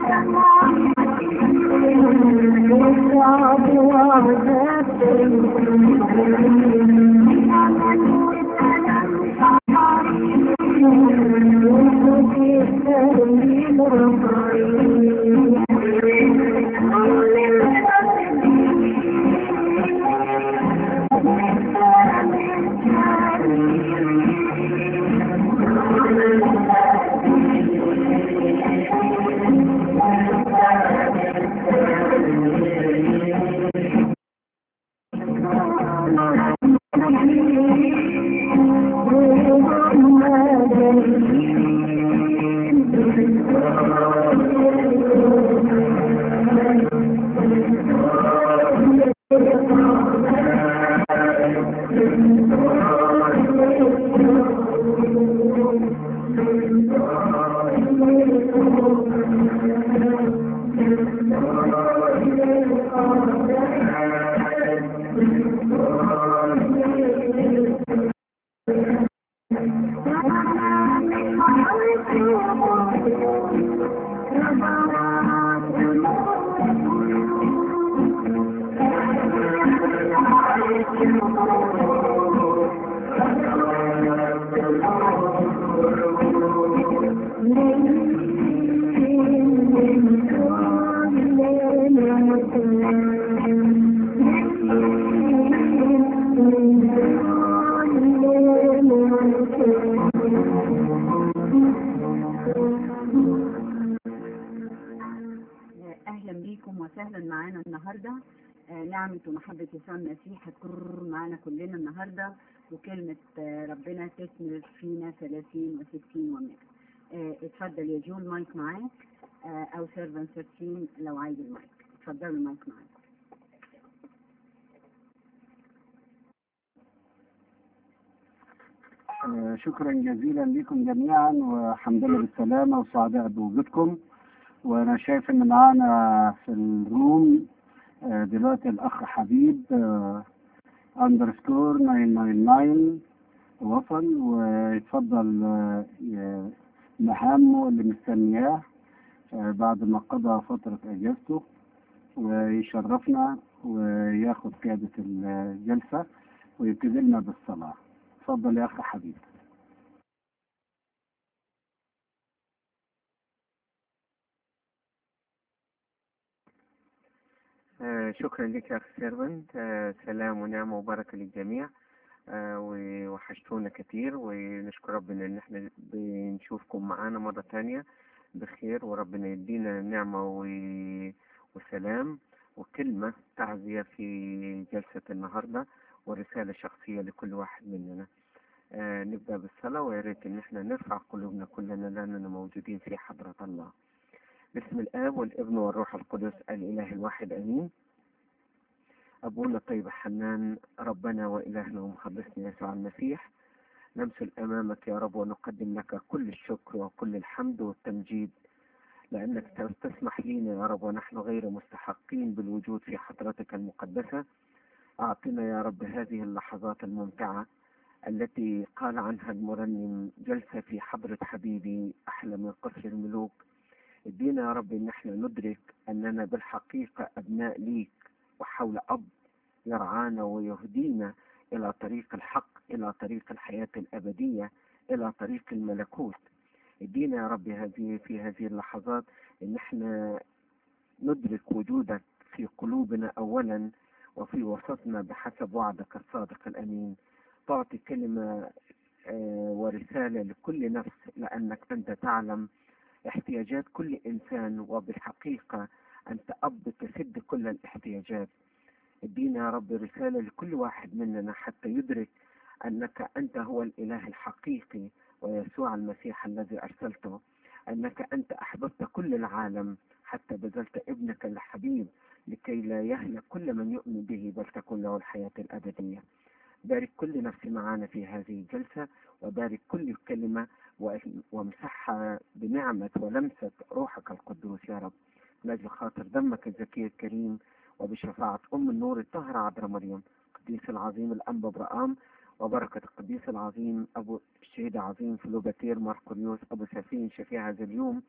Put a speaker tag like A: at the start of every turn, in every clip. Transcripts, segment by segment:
A: اهلا بيكم وسهلا معانا النهارده آه، نعمة ومحبة يسوع المسيح هتكون معانا كلنا النهارده وكلمة آه، ربنا تثمر فينا 30 و60 و100 آه، اتفضل يا جو المايك معاك آه، او سيرفن 13 لو عايز المايك اتفضلوا المايك معاك
B: آه، شكرا جزيلا لكم جميعا والحمد لله بالسلامة وسعداء بوجودكم وانا شايف ان معانا في الروم آه، دلوقتي الاخ حبيب اندرسكور 999 وصل ويتفضل آه، ي- مهامه اللي مستنياه آه، بعد ما قضى فترة اجازته ويشرفنا وياخد قيادة الجلسة ويبتدي لنا بالصلاة اتفضل يا اخ حبيب
C: آه، شكرا لك يا أخي سيرفنت آه، سلام ونعمة وبركة للجميع آه، ووحشتونا كتير ونشكر ربنا إن احنا بنشوفكم معانا مرة تانية بخير وربنا يدينا نعمة و- وسلام وكلمة تعزية في جلسة النهاردة ورسالة شخصية لكل واحد مننا آه، نبدأ بالصلاة ويا ريت إن احنا نرفع قلوبنا كلنا لأننا موجودين في حضرة الله باسم الآب والابن والروح القدس الإله الواحد آمين أبونا الطيب الحنان ربنا وإلهنا ومخلصنا يسوع المسيح نمثل أمامك يا رب ونقدم لك كل الشكر وكل الحمد والتمجيد لأنك تسمح لنا يا رب ونحن غير مستحقين بالوجود في حضرتك المقدسة أعطنا يا رب هذه اللحظات الممتعة التي قال عنها المرنم جلسة في حضرة حبيبي أحلى من قصر الملوك ادينا يا رب ان احنا ندرك اننا بالحقيقة ابناء ليك وحول اب يرعانا ويهدينا الى طريق الحق الى طريق الحياة الابدية الى طريق الملكوت ادينا يا رب هذه في هذه اللحظات ان احنا ندرك وجودك في قلوبنا اولا وفي وسطنا بحسب وعدك الصادق الامين تعطي كلمة آه، ورسالة لكل نفس لانك انت تعلم احتياجات كل إنسان وبالحقيقة أنت أب تسد كل الاحتياجات ادينا يا رب رسالة لكل واحد مننا حتى يدرك أنك أنت هو الإله الحقيقي ويسوع المسيح الذي أرسلته أنك أنت أحببت كل العالم حتى بذلت ابنك الحبيب لكي لا يهلك كل من يؤمن به بل تكون له الحياة الأبدية بارك كل نفس معنا في هذه الجلسة وبارك كل كلمة و- وامسحها بنعمة ولمسة روحك القدوس يا رب لأجل خاطر دمك الزكي الكريم وبشفاعة أم النور الطاهرة عذراء مريم القديس العظيم الأنبا برقام وبركة القديس العظيم أبو الشهيد العظيم فلوباتير ماركوريوس أبو سفين شفيع هذا اليوم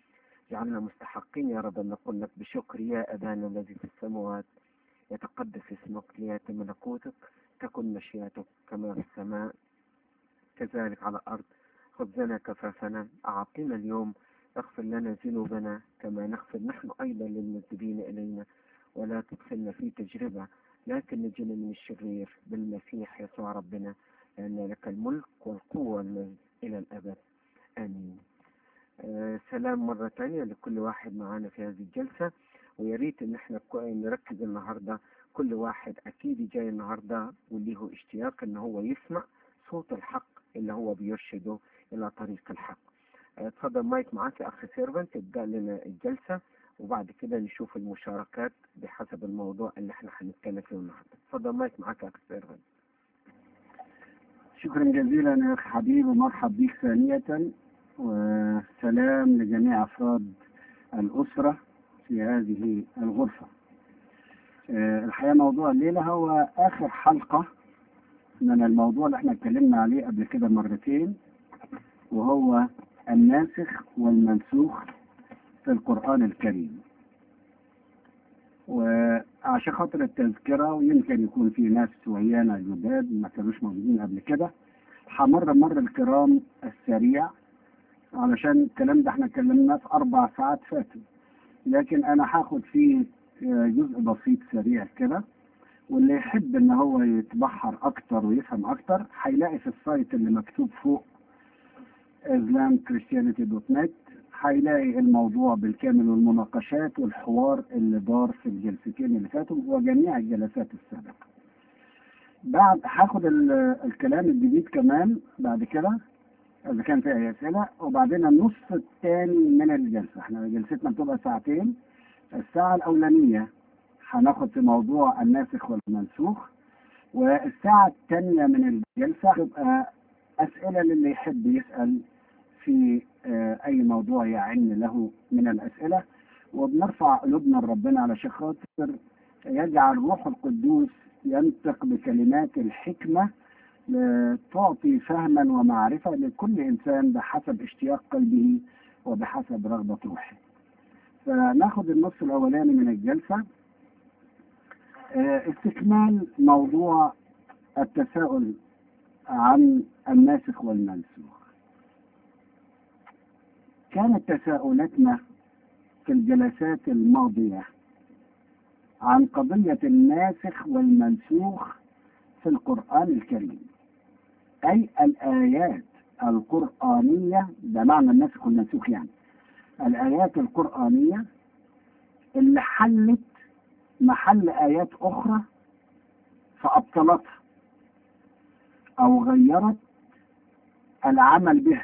C: جعلنا مستحقين يا رب أن نقول لك بشكر يا أبانا الذي في السماوات يتقدس اسمك ليأتي ملكوتك تكن مشيئتك كما في السماء كذلك على الأرض خبزنا كفافنا أعطنا اليوم اغفر لنا ذنوبنا كما نغفر نحن أيضا للمذنبين إلينا ولا تدخلنا في تجربة لكن نجنا من الشرير بالمسيح يسوع ربنا لأن لك الملك والقوة والمجد إلى الأبد آمين آه سلام مرة تانية لكل واحد معانا في هذه الجلسة ويا ريت إن احنا كو- نركز النهاردة كل واحد أكيد جاي النهاردة وليه اشتياق إن هو يسمع صوت الحق اللي هو بيرشده إلى طريق الحق آه، اتفضل مايك معاك يا أخي سيرفنت ابدأ لنا الجلسة وبعد كده نشوف المشاركات بحسب الموضوع اللي احنا هنتكلم فيه النهارده اتفضل مايك معاك يا أخي سيرفنت
B: شكرا جزيلا يا أخي حبيب ومرحب بك ثانية وسلام لجميع أفراد الأسرة في هذه الغرفة آه، الحقيقة موضوع الليلة هو آخر حلقة من الموضوع اللي احنا اتكلمنا عليه قبل كده مرتين وهو الناسخ والمنسوخ في القرآن الكريم وعشان خاطر التذكرة ويمكن يكون في ناس ويانا جداد ما كانوش موجودين قبل كده همر مر الكرام السريع علشان الكلام ده احنا اتكلمنا في أربع ساعات فاتوا لكن أنا هاخد فيه آه، جزء بسيط سريع كده واللي يحب ان هو يتبحر اكتر ويفهم اكتر هيلاقي في السايت اللي مكتوب فوق islamchristianity.net هيلاقي الموضوع بالكامل والمناقشات والحوار اللي دار في الجلستين اللي فاتوا وجميع الجلسات السابقة. بعد هاخد ال- الكلام الجديد كمان بعد كده اذا كان فيها أي اسئله وبعدين النص الثاني من الجلسه احنا جلستنا بتبقى ساعتين الساعه الاولانيه هناخد في موضوع الناسخ والمنسوخ والساعه الثانيه من الجلسه تبقى اسئله للي يحب يسال في آه، اي موضوع يعن له من الاسئله وبنرفع قلوبنا لربنا علشان خاطر يجعل روح القدوس ينطق بكلمات الحكمه تعطي فهما ومعرفة لكل إنسان بحسب اشتياق قلبه وبحسب رغبة روحه فناخد النص الأولاني من الجلسة آه، استكمال موضوع التساؤل عن الناسخ والمنسوخ كانت تساؤلاتنا في الجلسات الماضية عن قضية الناسخ والمنسوخ في القرآن الكريم أي الآيات القرآنية ده معنى الناسخ والمنسوخ يعني الآيات القرآنية اللي حلت محل آيات أخرى فأبطلتها أو غيرت العمل بها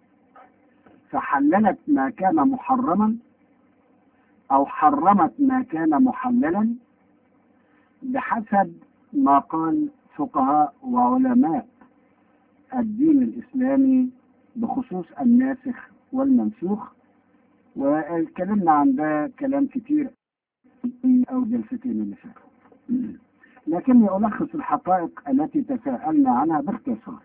B: فحللت ما كان محرما أو حرمت ما كان محللا بحسب ما قال فقهاء وعلماء الدين الإسلامي بخصوص الناسخ والمنسوخ واتكلمنا عن ده كلام كتير أو جلستين اللي فاتوا لكني ألخص الحقائق التي تساءلنا عنها باختصار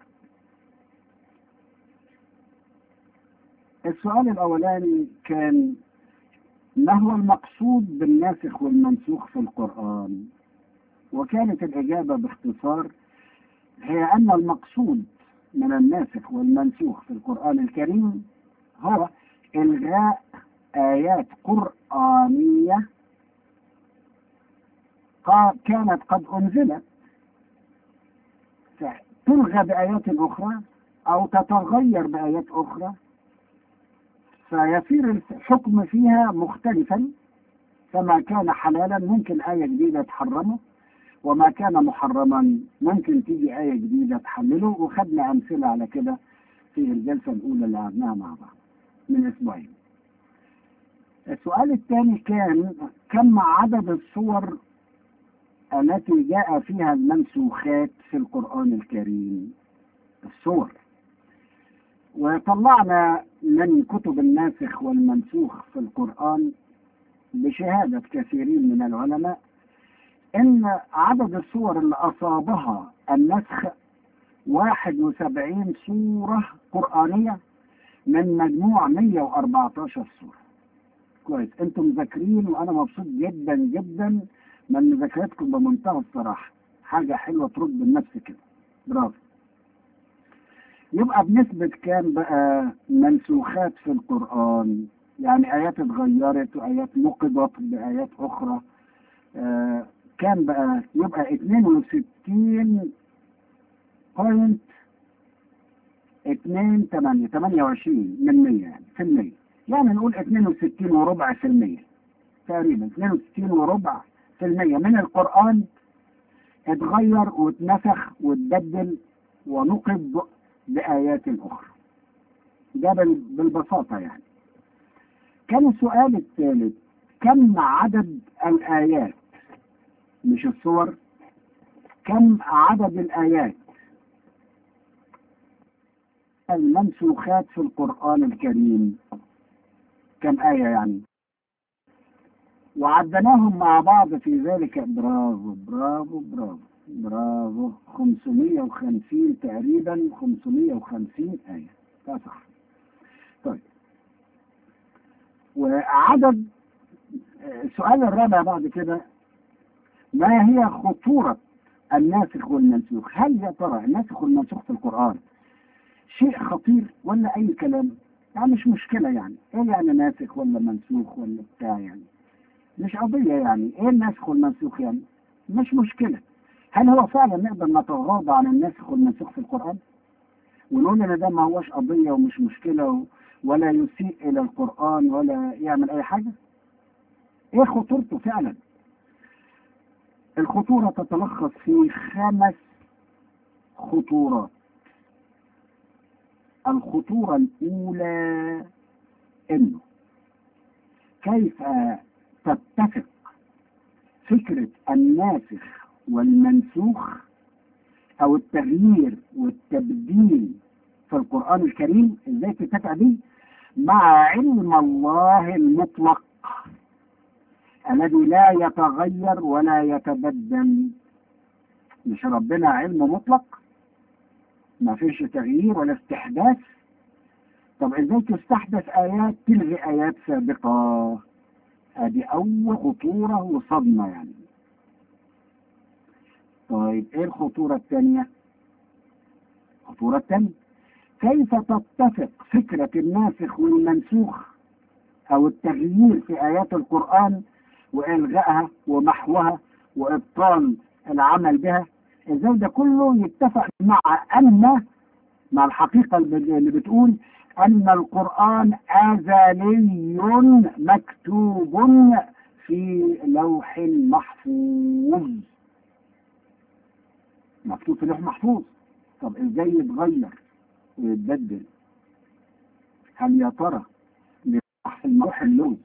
B: السؤال الأولاني كان ما هو المقصود بالناسخ والمنسوخ في القرآن وكانت الإجابة باختصار هي أن المقصود من الناسخ والمنسوخ في القرآن الكريم هو إلغاء آيات قرآنية قا- كانت قد أنزلت تلغى بآيات أخرى أو تتغير بآيات أخرى فيصير الحكم فيها مختلفا فما كان حلالا ممكن آية جديدة تحرمه وما كان محرما ممكن تيجي آية جديدة تحلله وخدنا أمثلة على كده في الجلسة الأولى اللي قعدناها مع بعض من أسبوعين. السؤال الثاني كان كم عدد الصور التي جاء فيها المنسوخات في القرآن الكريم؟ الصور. وطلعنا من كتب الناسخ والمنسوخ في القرآن بشهادة كثيرين من العلماء ان عدد الصور اللي اصابها النسخ 71 سورة قرآنية من مجموع 114 سورة كويس انتم مذاكرين وانا مبسوط جدا جدا من مذاكرتكم بمنتهى الصراحه حاجه حلوه ترد النفس كده برافو يبقى بنسبة كام بقى منسوخات في القرآن يعني آيات اتغيرت وآيات نقضت بآيات أخرى آه كام بقى يبقى 62 بوينت 2 8 28 من 100 يعني في المية يعني نقول 62 وربع في المية تقريبا 62 وربع في المية من القرآن اتغير واتنسخ واتبدل ونقض بآيات أخرى ده بال- بالبساطة يعني كان السؤال الثالث كم عدد الآيات مش الصور كم عدد الآيات المنسوخات في القرآن الكريم كم آية يعني وعدناهم مع بعض في ذلك برافو برافو برافو برافو 550 تقريبا 550 آية ده صح طيب وعدد السؤال الرابع بعد كده ما هي خطورة الناسخ والمنسوخ هل يا ترى الناسخ والمنسوخ في القرآن شيء خطير ولا أي كلام يعني مش مشكلة يعني ايه يعني ناسخ ولا منسوخ ولا بتاع يعني مش قضية يعني ايه الناسخ والمنسوخ يعني مش مشكلة هل هو فعلا نقدر نتغاضى عن الناسخ والمنسوخ في القرآن ونقول ان ده ما هوش قضية ومش مشكلة و- ولا يسيء الى القرآن ولا يعمل اي حاجة ايه خطورته فعلا الخطورة تتلخص في خمس خطورات الخطورة الأولى إنه كيف تتفق فكرة الناسخ والمنسوخ أو التغيير والتبديل في القرآن الكريم إزاي تتفق دي مع علم الله المطلق الذي لا يتغير ولا يتبدل مش ربنا علم مطلق ما فيش تغيير ولا استحداث طب ازاي تستحدث ايات تلغي ايات سابقة ادي اول خطورة وصدمة يعني طيب ايه الخطورة الثانية الخطورة الثانية كيف تتفق فكرة الناسخ والمنسوخ او التغيير في ايات القرآن والغائها ومحوها وابطال العمل بها ازاي ده كله يتفق مع ان مع الحقيقة اللي بتقول ان القرآن ازلي مكتوب في لوح محفوظ مكتوب في لوح محفوظ طب ازاي يتغير ويتبدل هل يا ترى لوح اللوح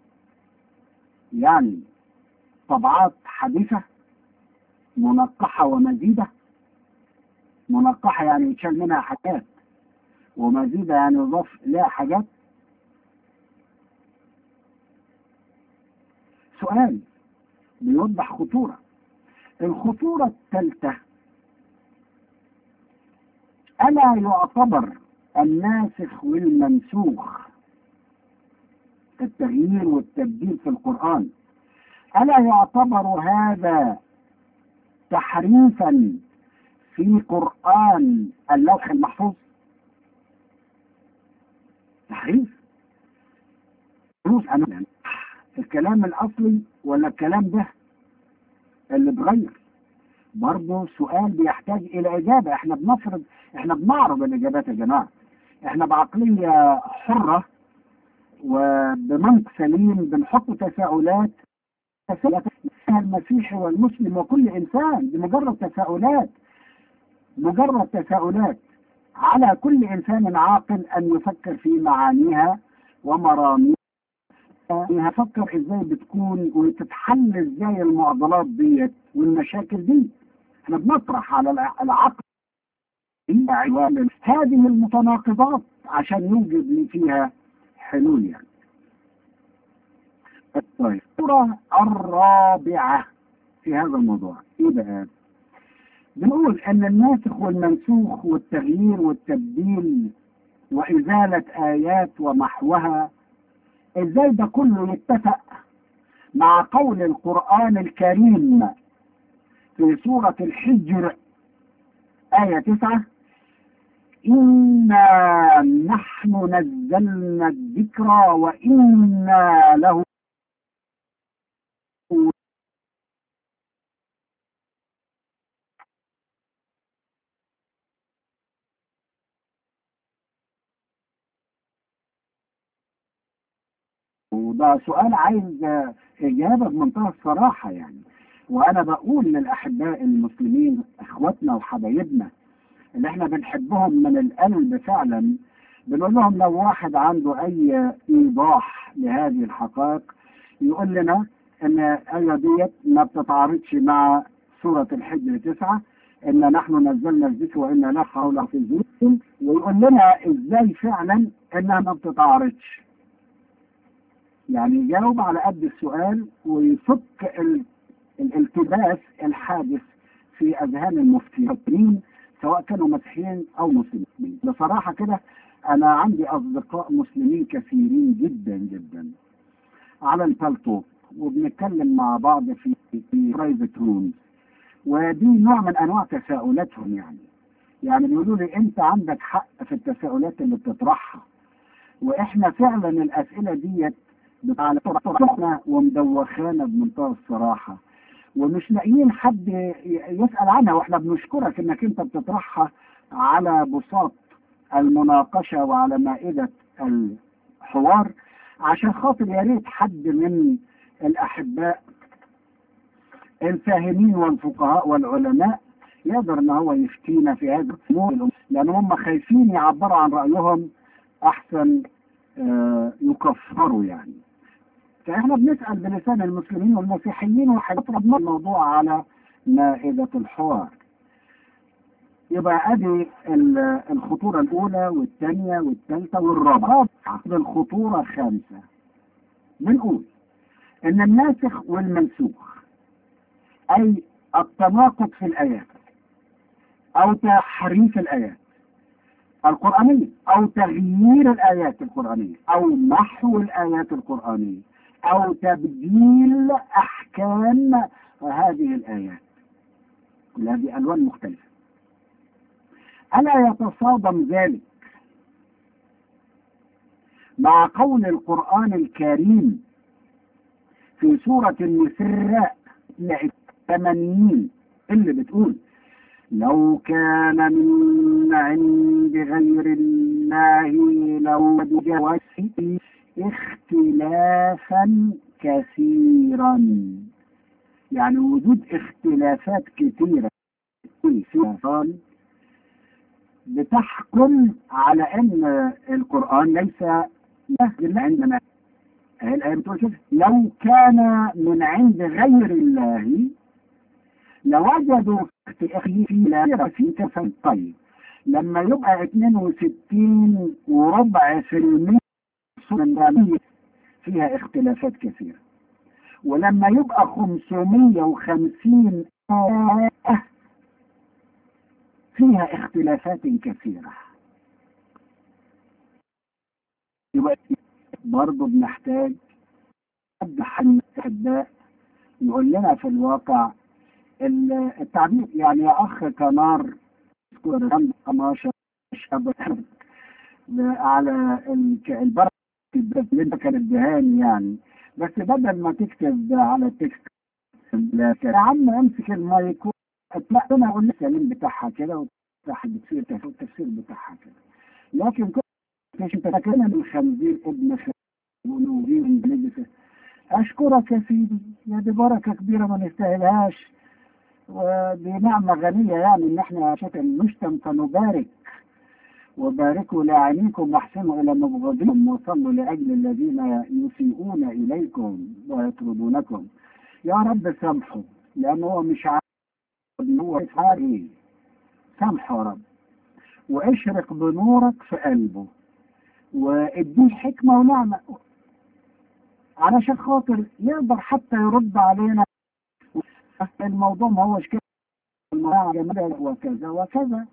B: يعني طبعات حديثة منقحة ومزيدة منقحة يعني يتشال منها حاجات ومزيدة يعني يضاف لها حاجات سؤال بيوضح خطورة الخطورة الثالثة ألا يعتبر الناسخ والمنسوخ التغيير والتبديل في القرآن ألا يعتبر هذا تحريفا في قرآن اللوح المحفوظ تحريف فلوس أنا الكلام الأصلي ولا الكلام ده اللي اتغير برضه سؤال بيحتاج إلى إجابة احنا بنفرض احنا بنعرض الإجابات يا جماعة احنا بعقلية حرة وبمنطق سليم بنحط تساؤلات تساؤلات المسيحي والمسلم وكل انسان دي مجرد تساؤلات مجرد تساؤلات على كل انسان عاقل ان يفكر في معانيها ومراميها يفكر ازاي بتكون وتتحل ازاي المعضلات ديت والمشاكل دي احنا بنطرح على العقل هذه المتناقضات عشان يوجد فيها حلول يعني طيب الصورة الرابعة في هذا الموضوع ايه بقى بنقول ان الناسخ والمنسوخ والتغيير والتبديل وازالة ايات ومحوها ازاي ده كله يتفق مع قول القرآن الكريم في سورة الحجر آية تسعة إنا نحن نزلنا الذكر وإنا له وده سؤال عايز إجابة بمنتهى الصراحة يعني وأنا بقول للأحباء المسلمين إخواتنا وحبايبنا اللي إحنا بنحبهم من القلب فعلا بنقول لهم لو واحد عنده أي إيضاح لهذه الحقائق يقول لنا إن الآية ديت ما بتتعارضش مع سورة الحجر تسعة إن نحن نزلنا الذكر وإنا لا حول في الذكر ويقول لنا إزاي فعلا إنها ما بتتعارضش يعني يجاوب على قد السؤال ويفك ال... الالتباس الحادث في اذهان المفتيين سواء كانوا مسيحيين او مسلمين بصراحه كده انا عندي اصدقاء مسلمين كثيرين جدا جدا على البالتوك وبنتكلم مع بعض في في برايفت رومز ودي نوع من انواع تساؤلاتهم يعني يعني بيقولوا لي انت عندك حق في التساؤلات اللي بتطرحها واحنا فعلا الاسئله ديت بتاعنا ومدوخانا بمنتهى الصراحه ومش لاقيين حد يسال عنها واحنا بنشكرك انك انت بتطرحها على بساط المناقشه وعلى مائده الحوار عشان خاطر يا ريت حد من الاحباء الفاهمين والفقهاء والعلماء يقدر ان هو يفتينا في هذا الامور لان هم خايفين يعبروا عن رايهم احسن آه يكفروا يعني فاحنا بنسال بلسان المسلمين والمسيحيين وهيطرد الموضوع على مائده الحوار يبقى ادي الخطوره الاولى والثانيه والثالثه والرابعه الخطوره الخامسه بنقول ان الناسخ والمنسوخ اي التناقض في الايات او تحريف الايات القرآنية أو تغيير الآيات القرآنية أو محو الآيات القرآنية أو تبديل أحكام هذه الآيات كل هذه ألوان مختلفة ألا يتصادم ذلك مع قول القرآن الكريم في سورة النساء 80 اللي بتقول لو كان من عند غير الله لوجد اختلافا كثيرا يعني وجود اختلافات كثيرة في بتحكم على ان القرآن ليس له عندنا الآية بتقول كده لو كان من عند غير الله لوجدوا اختلاف في في كفن طيب لما يبقى 62 وربع في المية فيها اختلافات كثيرة ولما يبقى 550 آية فيها اختلافات كثيرة يبقى برضه بنحتاج حد حل أحباء يقول لنا في الواقع التعبير يعني يا اخ كنار قماشة شاب على البركة اللي انت كانت دهان يعني بس بدل ما تكتب على التكست يا عم امسك المايك اطلع انا اقول لك السليم بتاعها كده وتفتح التفسير التفسير بتاعها كده لكن كنت انت فاكرنا من خنزير ابن خنزير اشكرك يا سيدي يا دي بركه كبيره ما نستاهلهاش ودي نعمة غنية يعني إن إحنا عشان نشتم فنبارك وباركوا لأعينكم واحسنوا إلى مبغضهم وصلوا لأجل الذين يسيئون إليكم ويطردونكم يا رب سامحوا لأن هو مش عارف هو عارف سامحه يا رب واشرق بنورك في قلبه واديه حكمة ونعمة علشان خاطر يقدر حتى يرد علينا الموضوع ما هوش كده الموضوع جمال وكذا وكذا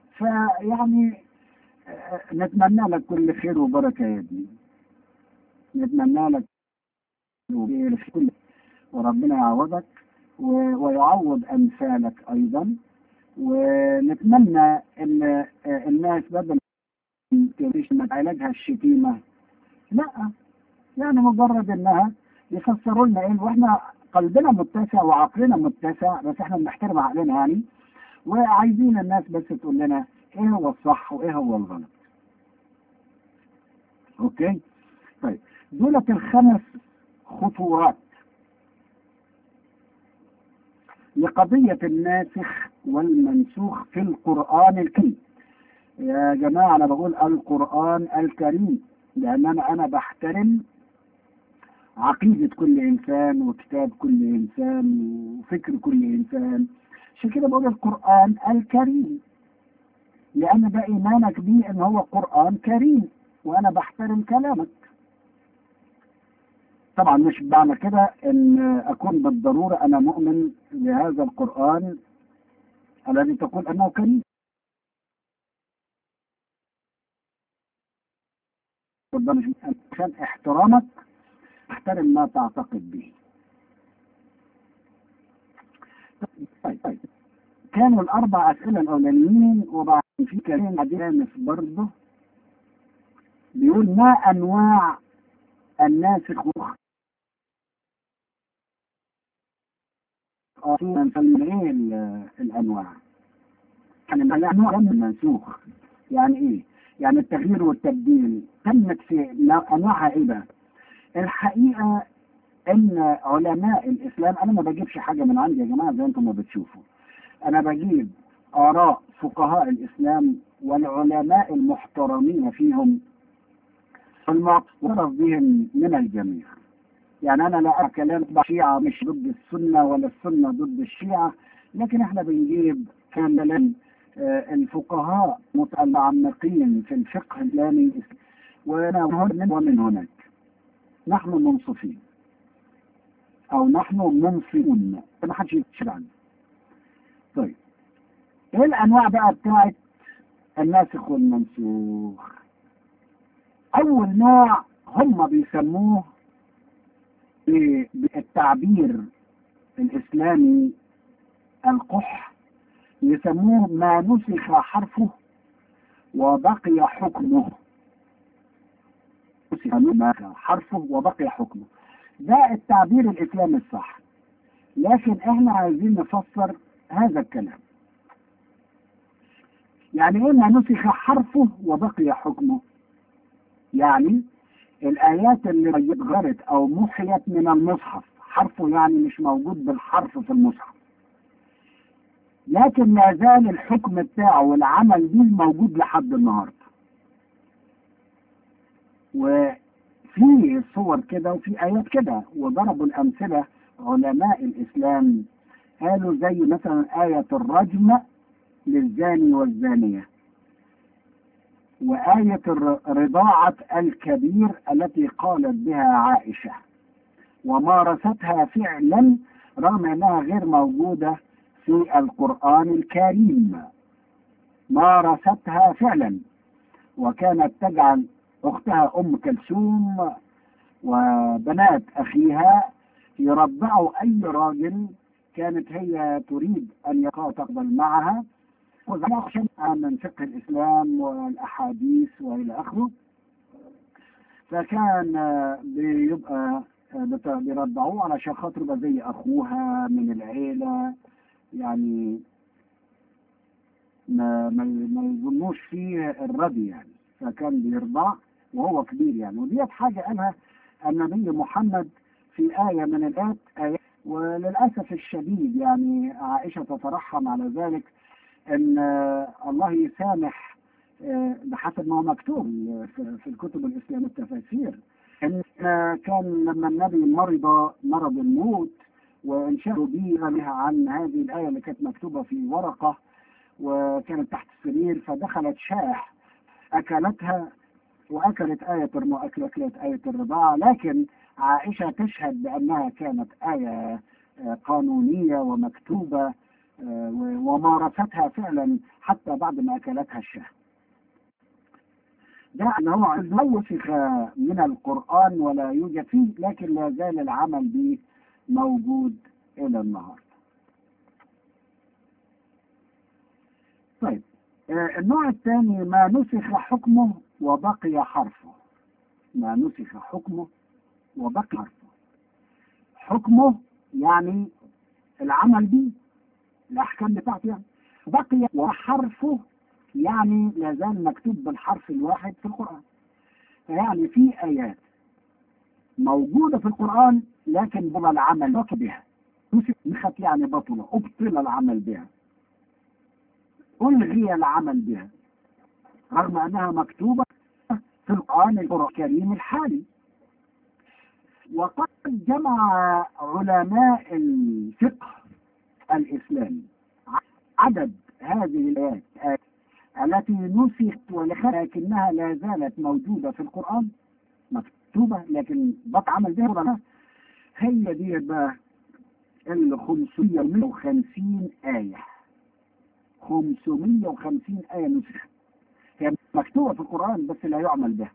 B: فيعني نتمنى لك كل خير وبركة يا ابني نتمنى لك كل وربنا يعوضك و- ويعوض أمثالك أيضا ونتمنى ان آه، الناس بدل ما علاجها الشتيمة لا يعني مجرد انها يفسروا لنا ايه واحنا قلبنا متسع وعقلنا متسع بس احنا بنحترم عقلنا يعني وعايزين الناس بس تقول لنا ايه هو الصح وايه هو الغلط اوكي طيب دولة الخمس خطورات لقضية الناسخ والمنسوخ في القرآن الكريم يا جماعة أنا بقول القرآن الكريم لأن أنا أنا بحترم عقيدة كل إنسان وكتاب كل إنسان وفكر كل إنسان عشان كده بقول القرآن الكريم لأن ده إيمانك بيه إن هو قرآن كريم وأنا بحترم كلامك طبعا مش معنى كده ان اكون بالضروره انا مؤمن بهذا القران الذي تقول انه كريم ربما مش عشان احترامك احترم ما تعتقد به طيب طيب كانوا الاربع اسئله الاولانيين وبعد في كلام عديد برضه بيقول ما انواع الناسخ من ايه ال- الانواع يعني ما انواع من المنسوخ يعني ايه يعني التغيير والتبديل تمت في نوع- انواعها ايه بقى الحقيقه ان علماء الاسلام انا ما بجيبش حاجه من عندي يا جماعه زي انتم ما بتشوفوا انا بجيب اراء فقهاء الاسلام والعلماء المحترمين فيهم المعترف بهم من الجميع يعني انا لا أرى كلام الشيعة مش ضد السنة ولا السنة ضد الشيعة لكن احنا بنجيب كلام آه، الفقهاء متعمقين في الفقه الإسلامي وانا من ومن هناك نحن منصفين او نحن منصفون ما حدش يتشد عنه طيب ايه الانواع بقى بتاعت الناسخ والمنسوخ اول نوع هم بيسموه ب- بالتعبير الاسلامي القح يسموه ما نسخ حرفه وبقي حكمه نسخ ما حرفه وبقي حكمه ده التعبير الاسلامي الصح لكن احنا عايزين نفسر هذا الكلام يعني ايه ما نسخ حرفه وبقي حكمه يعني الآيات اللي اتغيرت أو محيت من المصحف حرفه يعني مش موجود بالحرف في المصحف لكن ما زال الحكم بتاعه والعمل به موجود لحد النهارده وفي صور كده وفي آيات كده وضربوا الأمثلة علماء الإسلام قالوا زي مثلا آية الرجم للزاني والزانية وآية الر- رضاعة الكبير التي قالت بها عائشة ومارستها فعلا رغم أنها غير موجودة في القرآن الكريم مارستها فعلا وكانت تجعل أختها أم كلثوم وبنات أخيها يرضعوا أي راجل كانت هي تريد أن يقع تقبل معها وزعما من فقه الإسلام والأحاديث وإلى آخره فكان آه، بيبقى آه، بت- بيرضعوه علشان خاطر يبقى زي أخوها من العيلة يعني ما ما ما يظنوش فيه الردي يعني فكان بيرضع وهو كبير يعني وديت حاجة قالها النبي محمد في آية من الآيات آية وللأسف الشديد يعني عائشة تترحم على ذلك ان آه، الله يسامح آه، بحسب ما هو مكتوب في في الكتب الاسلاميه التفاسير ان آه، كان لما النبي مرض مرض الموت وانشغلوا به عن هذه الايه اللي كانت مكتوبه في ورقه وكانت تحت السرير فدخلت شاح اكلتها واكلت ايه الم- اكلت ايه الرضاعه لكن عائشه تشهد بانها كانت ايه آه، قانونيه ومكتوبه آه، ومارستها فعلا حتى بعد ما اكلتها الشاه ده نوع نسخ من القرآن ولا يوجد فيه لكن لا زال العمل به موجود إلى النهاردة طيب آه، النوع الثاني ما نسخ حكمه وبقي حرفه ما نسخ حكمه وبقي حرفه حكمه يعني العمل به الأحكام بتاعته يعني بقي وحرفه يعني لا زال مكتوب بالحرف الواحد في القرآن يعني في آيات موجودة في القرآن لكن بطل العمل بها نسخت يعني بطلة أبطل العمل بها ألغي العمل بها رغم أنها مكتوبة في القرآن الكريم الحالي وقد جمع علماء الفقه الإسلامي عدد هذه الآيات التي نسخت ولكنها لا زالت موجودة في القرآن مكتوبة لكن بط عمل بها هي دي بقى ال 550 آية 550 آية نسخت هي مكتوبة في القرآن بس لا يعمل بها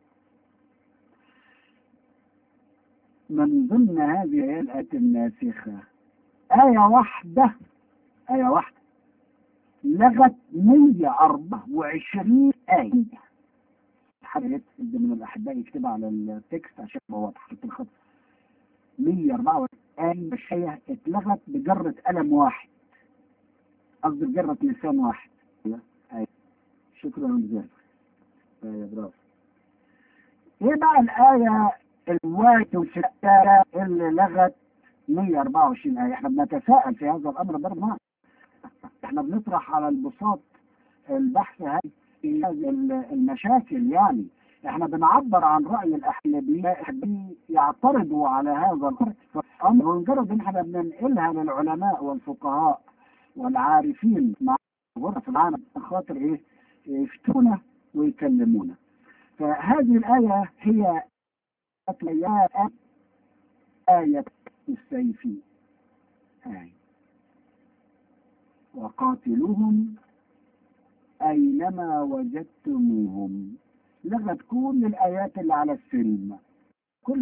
B: من ضمن هذه الآيات الناسخة آية واحدة آية واحدة لغت 124 آية حد يكتب من الأحباء يكتبها على التكست عشان يبقى واضح في الخط 124 آية شيء اتلغت بجرة قلم واحد قصدي بجرة لسان واحد آية. شكرا جزيلا آية برافو ايه بقى الآية الواحد وستة اللي لغت 124 آية احنا بنتساءل في هذا الأمر برضه معنا احنا بنطرح على البساط البحث هذه المشاكل يعني احنا بنعبر عن رأي الأحلاميين يعترضوا على هذا الأمر ومجرد ان احنا بننقلها للعلماء والفقهاء والعارفين مع غرف العالم خاطر ايه يفتونا ويكلمونا فهذه الآية هي آية السيف آية وقاتلوهم أينما وجدتموهم لغت كل الآيات اللي على السلم كل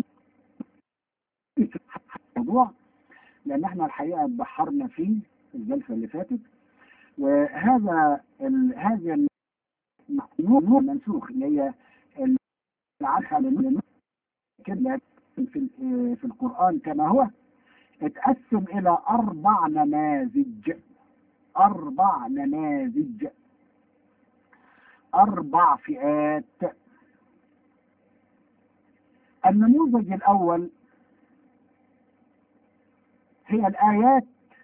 B: موضوع لأن احنا الحقيقة بحرنا فيه الجلسة اللي فاتت وهذا ال... هذا النور منسوخ اللي هي العرفة كده في في القرآن كما هو اتقسم إلى أربع نماذج أربع نماذج أربع فئات النموذج الأول هي الآيات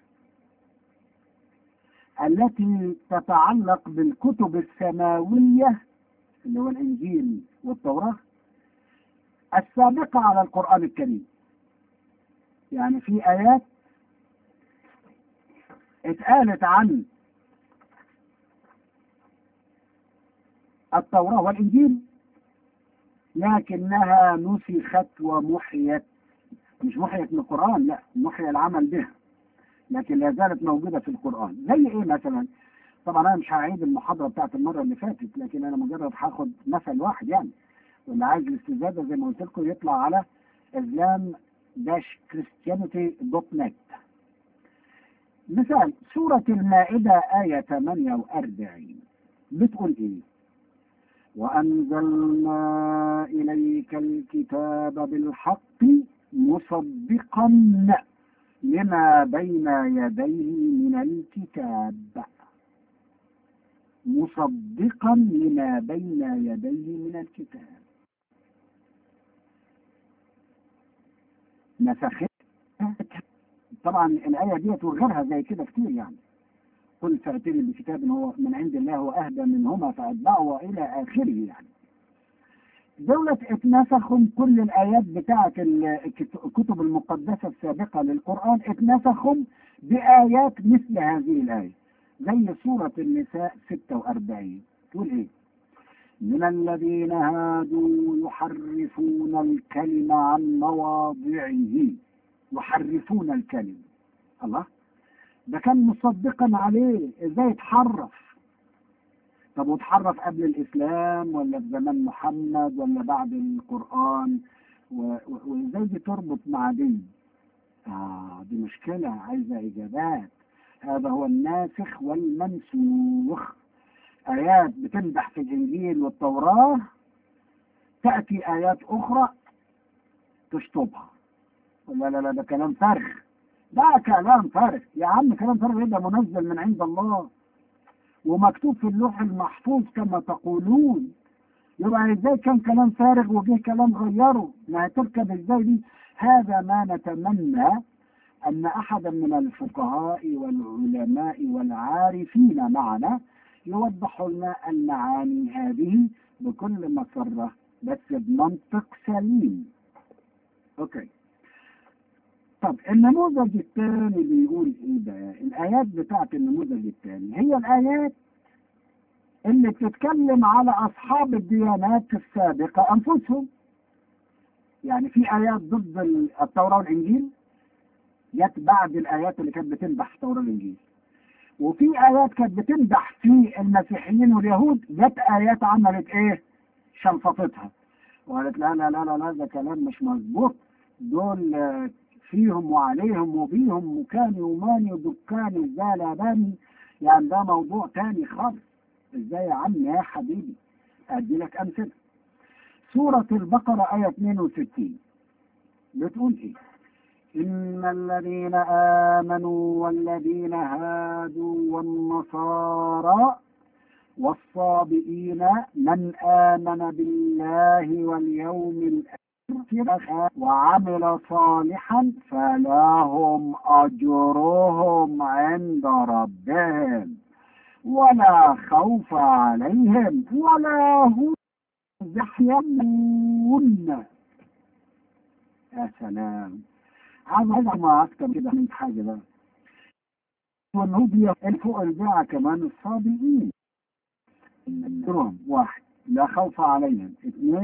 B: التي تتعلق بالكتب السماوية اللي هو الإنجيل والتوراة السابقة على القرآن الكريم يعني في آيات اتقالت عن التوراة والإنجيل لكنها نسخت ومحيت مش محيت من القرآن لا محي العمل بها لكن لا زالت موجودة في القرآن زي ايه مثلا طبعا انا مش هعيد المحاضرة بتاعت المرة اللي فاتت لكن انا مجرد هاخد مثل واحد يعني واللي عايز الاستزادة زي ما قلت لكم يطلع على اسلام داش كريستيانيتي دوت نت مثال سورة المائدة آية 48 بتقول ايه وأنزلنا إليك الكتاب بالحق مصدقا لما بين يديه من الكتاب مصدقا لما بين يديه من الكتاب نسختها طبعا الآية ديت وغيرها زي كده كتير يعني قل فأتني بكتاب هو من عند الله وأهدى منهما فأتبعه وإلى آخره يعني دولة اتنسخوا كل الآيات بتاعة الكتب المقدسة السابقة للقرآن اتنسخوا بآيات مثل هذه الآية زي سورة النساء 46 تقول إيه؟ من الذين هادوا يحرفون الكلم عن مواضعه يحرفون الكلم الله ده كان مصدقا عليه ازاي اتحرف طب وتحرف قبل الإسلام ولا في زمان محمد ولا بعد القرآن و- و- وإزاي دي تربط مع دي آه دي مشكلة عايزة إجابات هذا هو الناسخ والمنسوخ آيات بتمدح في الإنجيل والتوراة تأتي آيات أخرى تشطبها لا لا لا ده كلام فارغ ده كلام فارغ يا عم كلام فارغ ده منزل من عند الله ومكتوب في اللوح المحفوظ كما تقولون يبقى ازاي كان كلام فارغ وجه كلام غيره ما هتركب ازاي دي هذا ما نتمنى ان احدا من الفقهاء والعلماء والعارفين معنا يوضح لنا المعاني هذه بكل مسرة بس بمنطق سليم اوكي طب النموذج الثاني بيقول ايه بقى الايات بتاعت النموذج الثاني هي الايات اللي بتتكلم على اصحاب الديانات السابقة انفسهم يعني في ايات ضد التوراة والانجيل جت بعد الايات اللي كانت بتمدح التوراة والانجيل وفي ايات كانت بتمدح في المسيحيين واليهود جت ايات عملت ايه شلفطتها وقالت لا لا لا لا لا ده كلام مش مظبوط دول آه، فيهم وعليهم وبيهم وكاني وماني ودكاني زالباني يعني ده موضوع تاني خالص ازاي يا عم يا حبيبي ادي لك امثله سورة البقرة آية 62 بتقول ايه إن الذين آمنوا والذين هادوا والنصارى والصابئين من آمن بالله واليوم الآخر وعمل صالحا فلهم أجرهم عند ربهم ولا خوف عليهم ولا هم يحزنون يا سلام عايز عايز ما اكتر كده من حاجه بقى والنوبيا الفوق البيعة كمان الصابئين اجرهم واحد لا خوف عليهم اثنين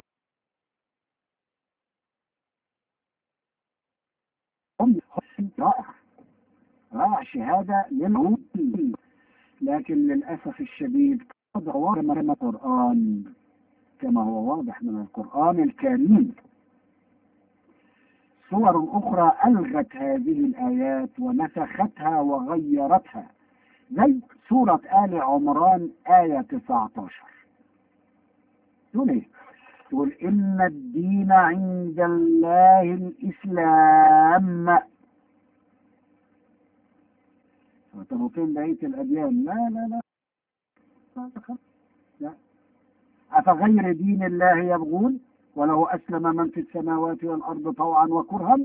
B: هم رائع رائع شهادة للعود لكن للأسف الشديد وضع واضح من القرآن كما هو واضح من القرآن الكريم صور أخرى ألغت هذه الآيات ونسختها وغيرتها زي سورة آل عمران آية 19 تقول إيه؟ تقول إن الدين عند الله الإسلام طب وفين بقية الأديان؟ لا لا لا لا أفغير دين الله يبغون وله أسلم من في السماوات والأرض طوعا وكرها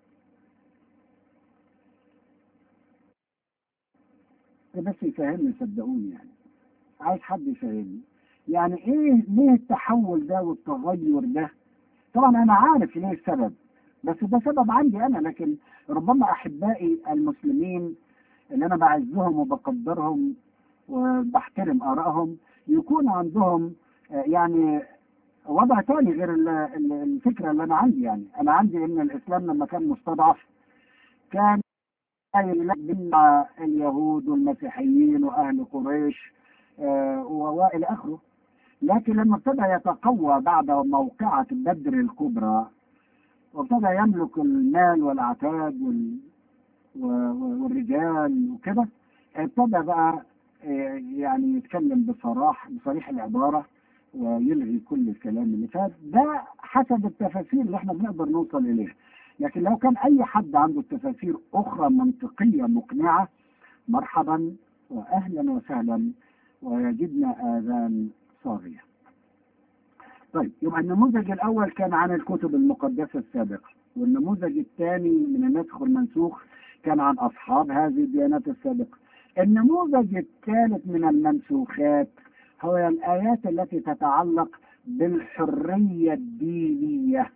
B: ده بس يفهمني صدقوني يعني عايز حد يفهمني يعني ايه ليه التحول ده والتغير ده طبعا انا عارف ليه السبب بس ده سبب عندي انا لكن ربما احبائي المسلمين اللي انا بعزهم وبقدرهم وبحترم ارائهم يكون عندهم آه، يعني وضع تاني غير ال- ال- الفكره اللي انا عندي يعني انا عندي ان الاسلام لما كان مستضعف كان بين اليهود والمسيحيين واهل قريش آه، والى اخره لكن لما ابتدى يتقوى بعد موقعة بدر الكبرى وابتدى يملك المال والعتاد وال... و- و- والرجال وكده ابتدى بقى آه، يعني يتكلم بصراح بصريح العبارة ويلغي كل الكلام اللي فات ده حسب التفاسير اللي احنا بنقدر نوصل اليها لكن لو كان اي حد عنده تفاسير اخرى منطقية مقنعة مرحبا واهلا وسهلا ويجدنا اذان صاغية طيب يبقى النموذج الاول كان عن الكتب المقدسة السابقة والنموذج الثاني من النسخ والمنسوخ كان عن اصحاب هذه الديانات السابقة النموذج الثالث من المنسوخات هو الآيات التي تتعلق بالحرية الدينية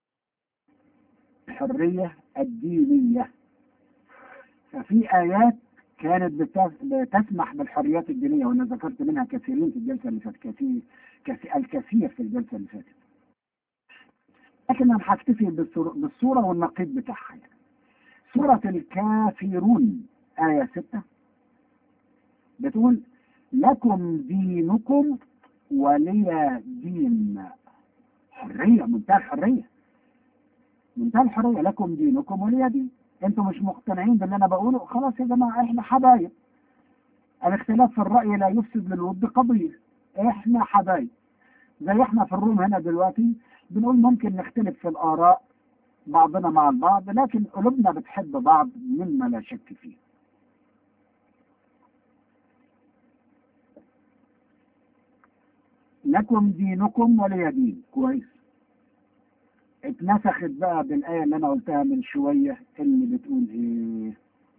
B: الحرية الدينية ففي آيات كانت بتس- بتسمح بالحريات الدينية وأنا ذكرت منها كثيرين في الجلسة اللي فاتت كثير كثير الكثير في الجلسة اللي فاتت لكن أنا هكتفي بالصورة, بالصورة والنقيض بتاعها يعني. سورة الكافرون آية ستة بتقول لكم دينكم ولي دين حرية منتهى الحرية منتهى الحرية لكم دينكم ولي دين انتم مش مقتنعين باللي انا بقوله خلاص يا جماعة احنا حبايب الاختلاف في الرأي لا يفسد للود قضية احنا حبايب زي احنا في الروم هنا دلوقتي بنقول ممكن نختلف في الآراء بعضنا مع البعض لكن قلوبنا بتحب بعض مما لا شك فيه لكم دينكم ولي دين كويس اتنسخت بقى بالآية اللي أنا قلتها من شوية اللي بتقول إيه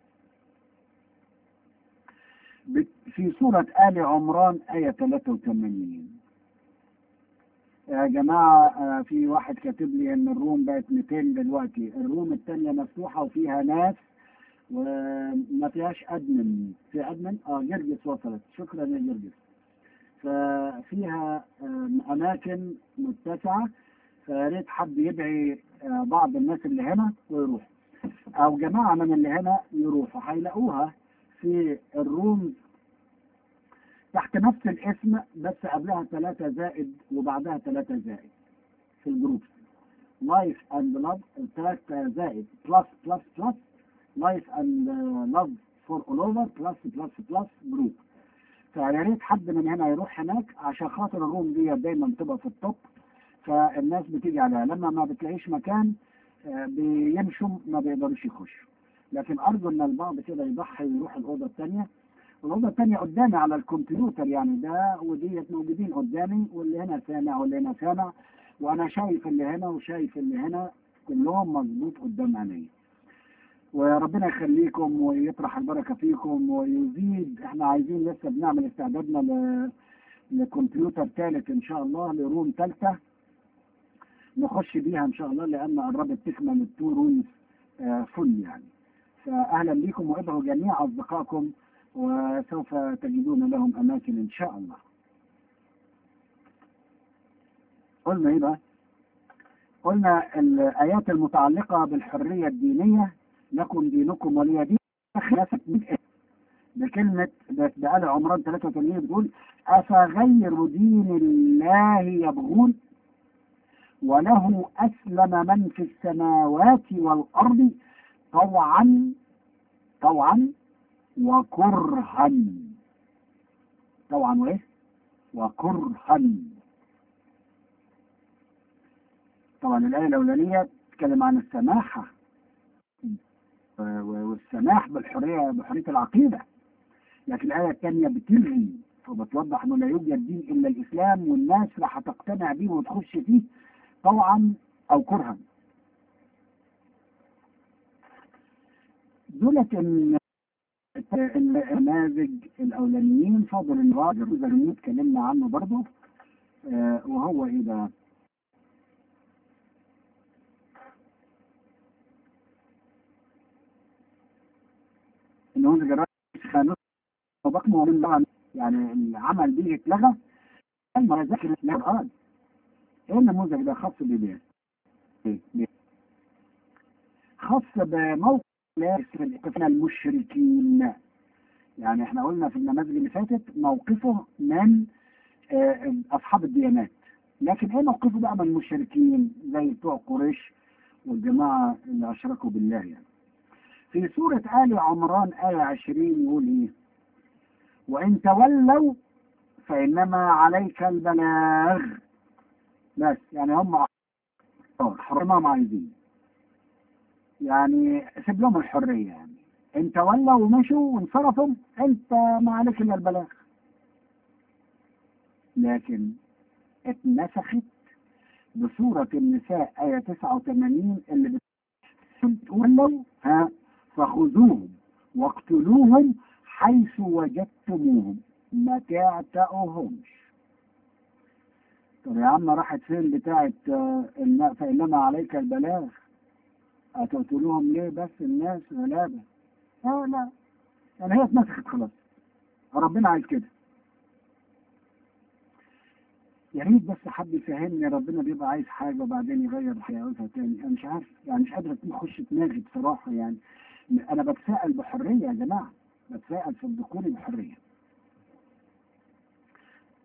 B: بت- في سورة آل عمران آية 83 يا جماعة آه، في واحد كاتب لي إن الروم بقت 200 دلوقتي الروم التانية مفتوحة وفيها ناس وما فيهاش أدمن في أدمن اه جرجس وصلت شكرا يا جرجس ففيها آم، أماكن متسعة فيا ريت حد يدعي آه، بعض الناس اللي هنا ويروح أو جماعة من اللي هنا يروحوا هيلاقوها في الروم تحت نفس الاسم بس قبلها ثلاثة زائد وبعدها ثلاثة زائد في الجروب لايف اند لاف ثلاثة زائد بلس بلس بلس لايف اند لاف فور اول اوفر بلس بلس بلس جروب فيا ريت حد من هنا يروح هناك عشان خاطر الروم دي دايما تبقى في التوب فالناس بتيجي عليها لما ما بتلاقيش مكان آه، بيمشوا ما بيقدروش يخشوا لكن ارجو ان البعض كده يضحي ويروح الاوضه الثانيه الأوضة الثانية قدامي على الكمبيوتر يعني ده وديت موجودين قدامي واللي هنا سامع واللي هنا سامع وأنا شايف اللي هنا وشايف اللي هنا كلهم مظبوط قدام عيني وربنا يخليكم ويطرح البركة فيكم ويزيد احنا عايزين لسه بنعمل استعدادنا ل... لكمبيوتر ثالث ان شاء الله لروم ثالثة نخش بيها ان شاء الله لان قربت تكمل التو رومز آه، فل يعني فاهلا بكم وادعوا جميع اصدقائكم وسوف تجدون لهم أماكن إن شاء الله قلنا إيه بقى؟ قلنا الآيات المتعلقة بالحرية الدينية لكم دينكم ولي دين خلافة بكلمة بآل عمران 83 بتقول أفغير دين الله يبغون وله أسلم من في السماوات والأرض طوعا طوعا وكرها طبعا وايه وكرها طبعا الآية الأولانية تتكلم عن السماحة و- والسماح بالحرية بحرية العقيدة لكن الآية الثانية بتلغي وبتوضح أنه لا يوجد دين إلا الإسلام والناس راح تقتنع بيه وتخش فيه طوعا أو كرها دولت ال- النماذج الاولانيين فاضل الراجل زي ما اتكلمنا عنه برضه آه وهو ايه بقى؟ النموذج الرئيسي خانوس وبقمه من طبعا يعني العمل دي اتلغى لما ذكر القرآن ايه النموذج ده خاص بيه؟ إيه؟ ليه؟ خاص بموقف موقفنا المشركين يعني احنا قلنا في النماذج اللي فاتت موقفه من آه، اصحاب الديانات لكن ايه موقفه بقى من المشركين زي بتوع قريش والجماعه اللي اشركوا بالله يعني في سورة آل عمران آية 20 يقول إيه؟ وإن تولوا فإنما عليك البلاغ بس يعني هم حرمهم عايزين يعني سيب لهم الحرية يعني إن تولوا ومشوا وانصرفوا أنت ما عليك إلا البلاغ لكن اتنسخت بسورة النساء آية 89 اللي بتقول ها فخذوهم واقتلوهم حيث وجدتموهم ما تعتقوهمش طب يا عم راحت فين بتاعت آه، إن- فإنما عليك البلاغ هتقتلوهم ليه بس الناس غلابة اه لا يعني هي اتنسخت خلاص ربنا عايز كده يا ريت بس حد يفهمني ربنا بيبقى عايز حاجة وبعدين يغير حياتها تاني أنا مش عارف يعني مش قادر أخش دماغي بصراحة يعني أنا بتساءل بحرية يا جماعة بتساءل في الدخول بحرية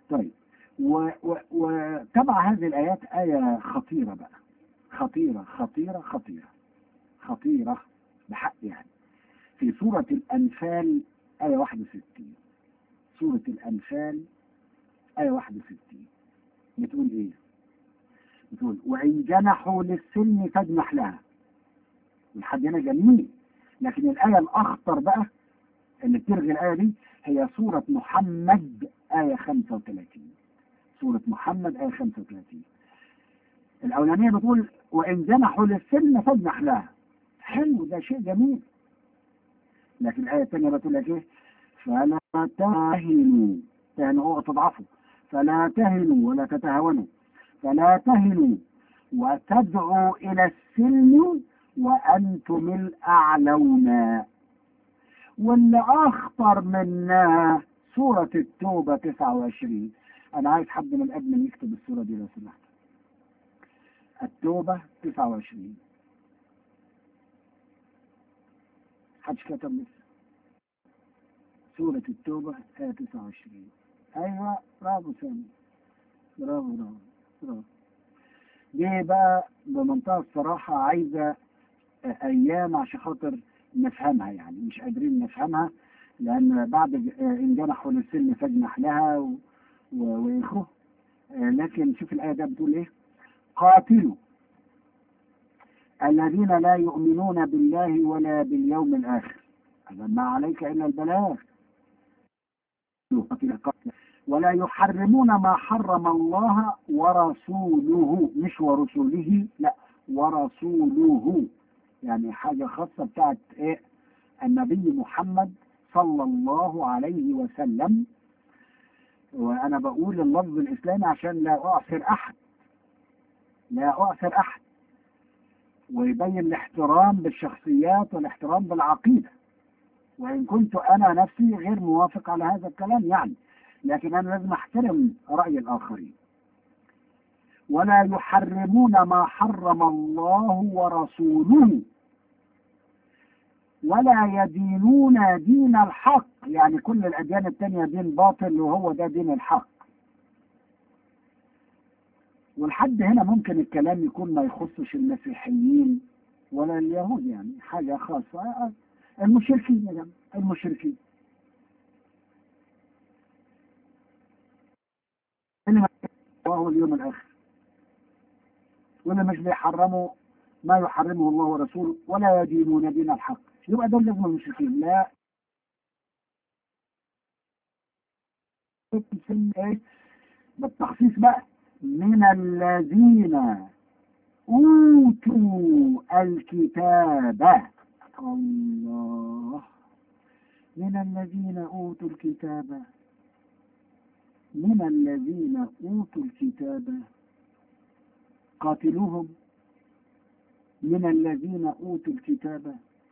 B: طيب و- و- وتبع هذه الآيات آية خطيرة بقى خطيرة خطيرة خطيرة خطيرة بحق يعني في سورة الأنفال آية 61 سورة الأنفال آية 61 بتقول إيه؟ بتقول وإن جنحوا للسلم فاجنح لها لحد هنا جميل لكن الآية الأخطر بقى اللي بتلغي الآية دي هي سورة محمد آية 35 سورة محمد آية 35 الأولانية بتقول وإن جنحوا للسلم فاجنح لها حلو ده شيء جميل لكن الآية الثانية بتقول لك إيه فلا تهنوا يعني اوعوا تضعفوا فلا تهنوا ولا تتهاونوا فلا تهنوا وتدعوا إلى السلم وأنتم الأعلون واللي أخطر منها سورة التوبة 29 أنا عايز حد من الأدمن يكتب السورة دي لو سمحت التوبة 29 حدش كتب لسه سورة التوبة آية 29 أيوة برافو سامي برافو برافو برافو دي بقى بمنتهى الصراحة عايزة أيام عشان خاطر نفهمها يعني مش قادرين نفهمها لأن بعد ج- إن جنحوا للسلم فاجنح لها و- و- وإخوه آه، لكن شوف الآية ده بتقول إيه قاتلوا الذين لا يؤمنون بالله ولا باليوم الآخر هذا ما عليك إلا البلاغ ولا يحرمون ما حرم الله ورسوله مش ورسوله لا ورسوله يعني حاجة خاصة بتاعت ايه النبي محمد صلى الله عليه وسلم وانا بقول اللفظ الاسلامي عشان لا اعثر احد لا اعثر احد ويبين الاحترام بالشخصيات والاحترام بالعقيدة وإن كنت أنا نفسي غير موافق على هذا الكلام يعني لكن أنا لازم أحترم رأي الآخرين ولا يحرمون ما حرم الله ورسوله ولا يدينون دين الحق يعني كل الأديان التانية دين باطل وهو ده دين الحق ولحد هنا ممكن الكلام يكون ما يخصش المسيحيين ولا اليهود يعني حاجة خاصة المشركين يا جماعة المشركين اللي ما الله اليوم الآخر واللي مش بيحرموا ما يحرمه الله ورسوله ولا يدينون دين الحق يبقى دول لازم المشركين لا ايه بالتخصيص بقى من الذين أوتوا الكتاب الله من الذين أوتوا الكتاب من الذين أوتوا الكتاب قاتلوهم من الذين أوتوا الكتاب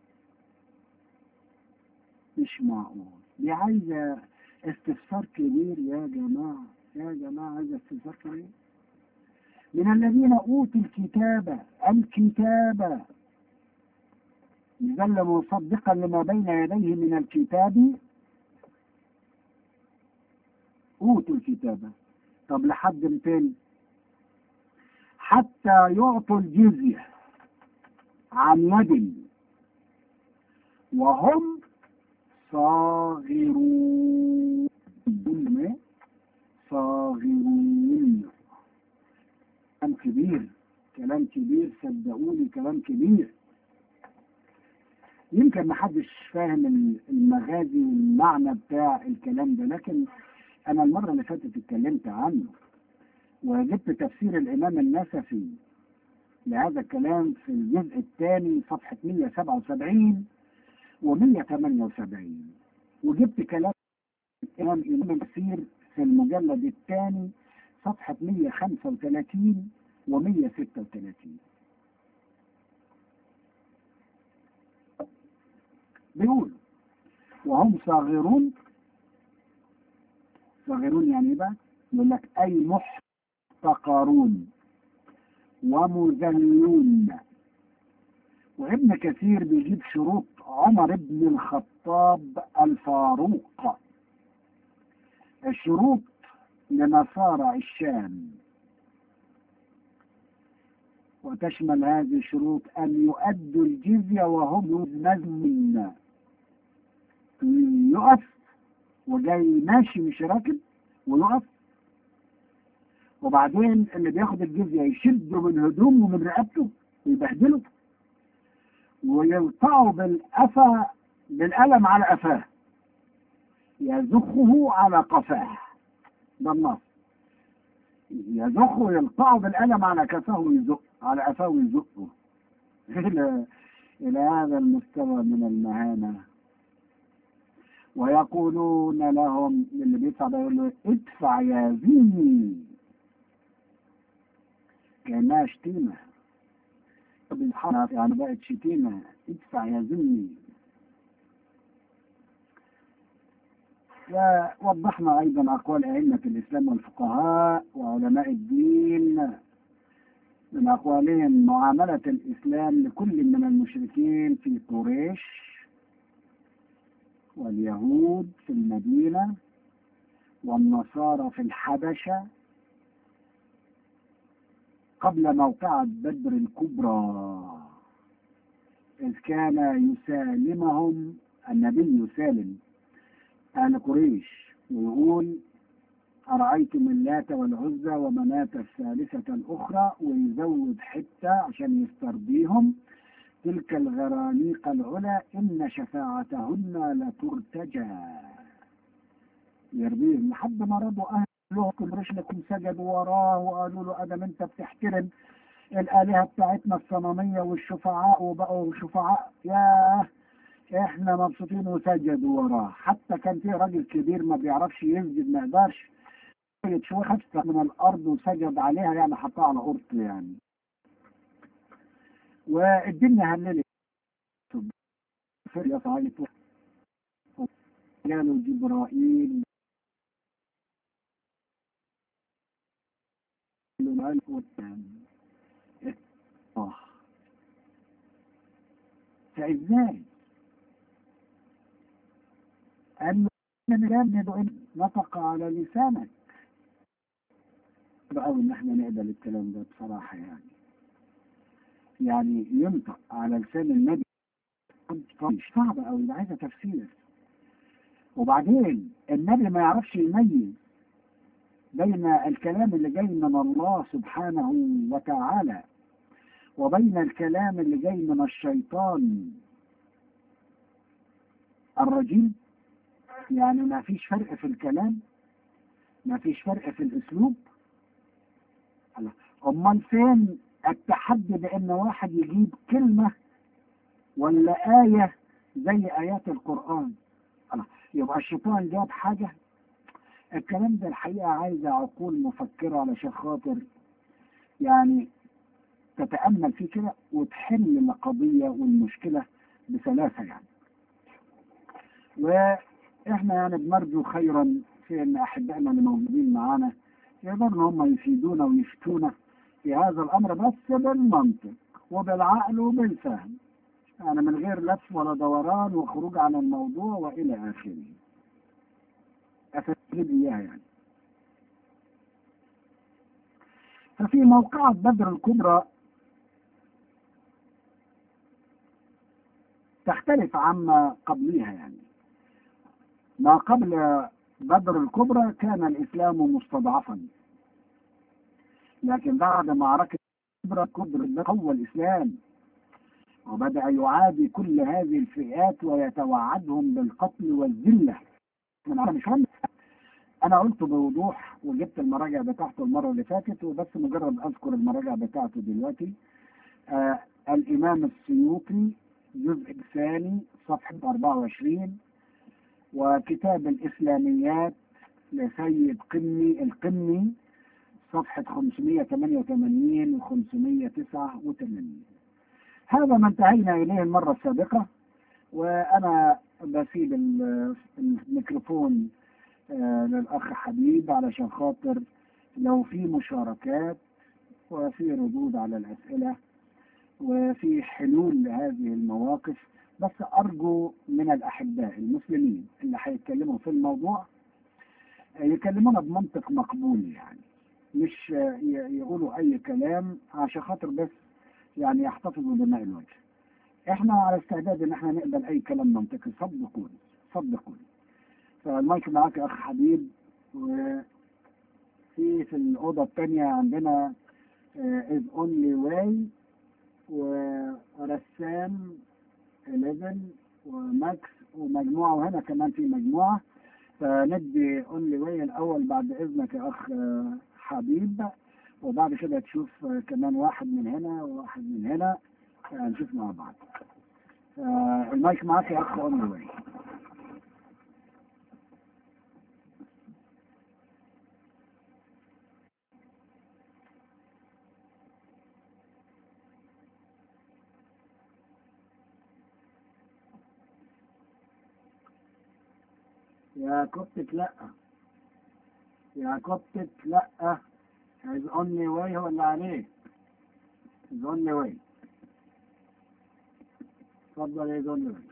B: مش معقول دي عايزة استفسار كبير يا جماعة يا جماعة عايزة استفسار كبير من الذين أوتوا الكتاب الكتاب ظل مصدقا لما بين يديه من الكتاب أوتوا الكتاب طب لحد 200 حتى يعطوا الجزية عن يد وهم صاغرون صاغرون كلام كبير كلام كبير صدقوني كلام كبير يمكن محدش فاهم المغازي والمعنى بتاع الكلام ده لكن انا المره اللي فاتت اتكلمت عنه وجبت تفسير الامام النسفي لهذا الكلام في الجزء الثاني صفحه 177 و178 وجبت كلام الامام امام التفسير في المجلد الثاني صفحه 135 و136 بيقول وهم صاغرون صاغرون يعني ايه بقى؟ يقول لك اي محتقرون ومذلون وابن كثير بيجيب شروط عمر بن الخطاب الفاروق الشروط لنصارى الشام وتشمل هذه الشروط أن يؤدوا الجزية وهم نزل يقف وجاي ماشي مش راكب ويقف وبعدين اللي بياخد الجزية يشده من هدومه ومن رقبته ويبهدله ويلطعه بالقفا بالقلم على قفاه يزخه على قفاه ده النص يزخه ويلطعه بالقلم على كفاه ويزق على قفاه ويزقه إلى إلى هذا المستوى من المهانة ويقولون لهم اللي بيدفع ده يقول له ادفع يا زيني كأنها شتيمة بالحرف يعني بقت شتيمة ادفع يا زيني ووضحنا أيضا أقوال أئمة الإسلام والفقهاء وعلماء الدين من أقوالهم معاملة الإسلام لكل من المشركين في قريش واليهود في المدينة والنصارى في الحبشة قبل موقعة بدر الكبرى إذ كان يسالمهم النبي يسالم أهل قريش ويقول أرأيتم اللات والعزى ومناة الثالثة الأخرى ويزود حتة عشان يسترضيهم تلك الغرانيق العلا إن شفاعتهن لترتجى يرضيهم لحد ما رضوا أهلهم رشلكم سجدوا وراه وقالوا له أدم أنت بتحترم الآلهة بتاعتنا الصنمية والشفعاء وبقوا شفعاء ياه احنا مبسوطين وسجدوا وراه حتى كان في راجل كبير ما بيعرفش يسجد ما يقدرش شوية خفة من الأرض وسجد عليها يعني حطها على قرطه يعني والدنيا هللت فرقة صعيد قالوا جبرائيل فازاي أن الكلام نطق على لسانك أو إن احنا نقبل الكلام ده بصراحة يعني يعني ينطق على لسان النبي مش صعب أوي ده عايزة تفسير وبعدين النبي ما يعرفش يميز بين الكلام اللي جاي من الله سبحانه وتعالى وبين الكلام اللي جاي من الشيطان الرجيم يعني ما فيش فرق في الكلام ما فيش فرق في الاسلوب امال فين التحدي بان واحد يجيب كلمة ولا آية زي آيات القرآن يبقى الشيطان جاب حاجة الكلام ده الحقيقة عايزة عقول مفكرة علشان خاطر يعني تتأمل فيه كده وتحل القضية والمشكلة بسلاسة يعني واحنا يعني بنرجو خيرا في ان احبائنا اللي موجودين معانا يقدروا هم يفيدونا ويفتونا في هذا الامر بس بالمنطق وبالعقل وبالفهم يعني من غير لف ولا دوران وخروج عن الموضوع والى اخره افيد اياها يعني ففي موقعة بدر الكبرى تختلف عما قبلها يعني ما قبل بدر الكبرى كان الإسلام مستضعفا لكن بعد معركة بدر الكبرى قوى الإسلام وبدأ يعادي كل هذه الفئات ويتوعدهم بالقتل والذلة من أنا مش هم أنا قلت بوضوح وجبت المراجع بتاعته المرة اللي فاتت وبس مجرد أذكر المراجع بتاعته دلوقتي آه الإمام السيوطي الجزء الثاني صفحة 24 وكتاب الإسلاميات لسيد قمي القمي صفحة 588 و 589 هذا ما انتهينا إليه المرة السابقة وأنا بسيب الميكروفون آه للأخ حبيب علشان خاطر لو في مشاركات وفي ردود على الأسئلة وفي حلول لهذه المواقف بس أرجو من الأحباء المسلمين اللي هيتكلموا في الموضوع يكلمونا بمنطق مقبول يعني مش ي- يقولوا اي كلام عشان خاطر بس يعني يحتفظوا بماء الوجه احنا على استعداد ان احنا نقبل اي كلام منطقي صدقوني صدقوني فالمايك معاك يا اخ حبيب وفي في الاوضه الثانيه عندنا از اونلي واي ورسام 11 وماكس ومجموعه وهنا كمان في مجموعه فندي اونلي واي الاول بعد اذنك يا اخ آه، حبيب وبعد كده تشوف آه، كمان واحد من هنا وواحد من هنا آه، نشوف مع بعض آه، المايك معاك يا اخ اونلي واي يا كوبتك لا يا كوبتك لا از اونلي واي هو اللي عليك از اونلي واي اتفضل يا اونلي واي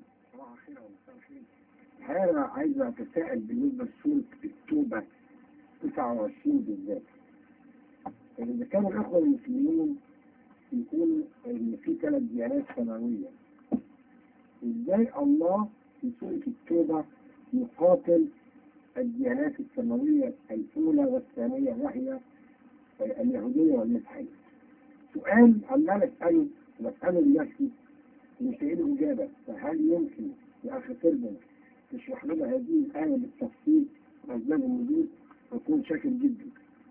D: الحقيقة عايز أتساءل بالنسبة لسورة التوبة 29 بالذات. يعني إذا كان الأخوة المسلمين يقول إن في ثلاث ديانات سماوية. إزاي الله في سورة التوبة يقاتل الديانات السماوية الأولى والثانية وهي اليهودية والمسيحية. سؤال عمال أسأله وأسأله لنفسي ومش لاقي له إجابة، فهل يمكن يا أخي ترجم تشرح لنا هذه الآية بالتفصيل أسباب النزول أكون شاكر جدا.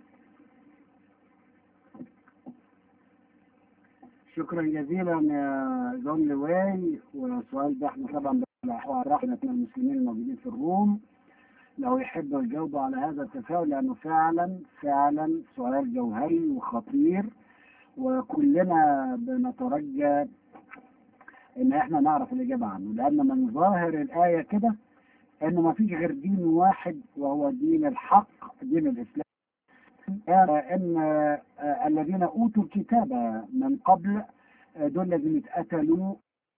B: شكرا جزيلا يا جون لواي والسؤال ده احنا طبعا رحمة المسلمين الموجودين في الروم لو يحبوا يجاوبوا على هذا التساؤل لانه فعلا فعلا سؤال جوهري وخطير وكلنا بنترجى ان احنا نعرف الاجابه عنه لان من ظاهر الايه كده ان ما فيش غير دين واحد وهو دين الحق دين الاسلام ان آه، الذين اوتوا الكتاب من قبل آه، دول الذين اتقتلوا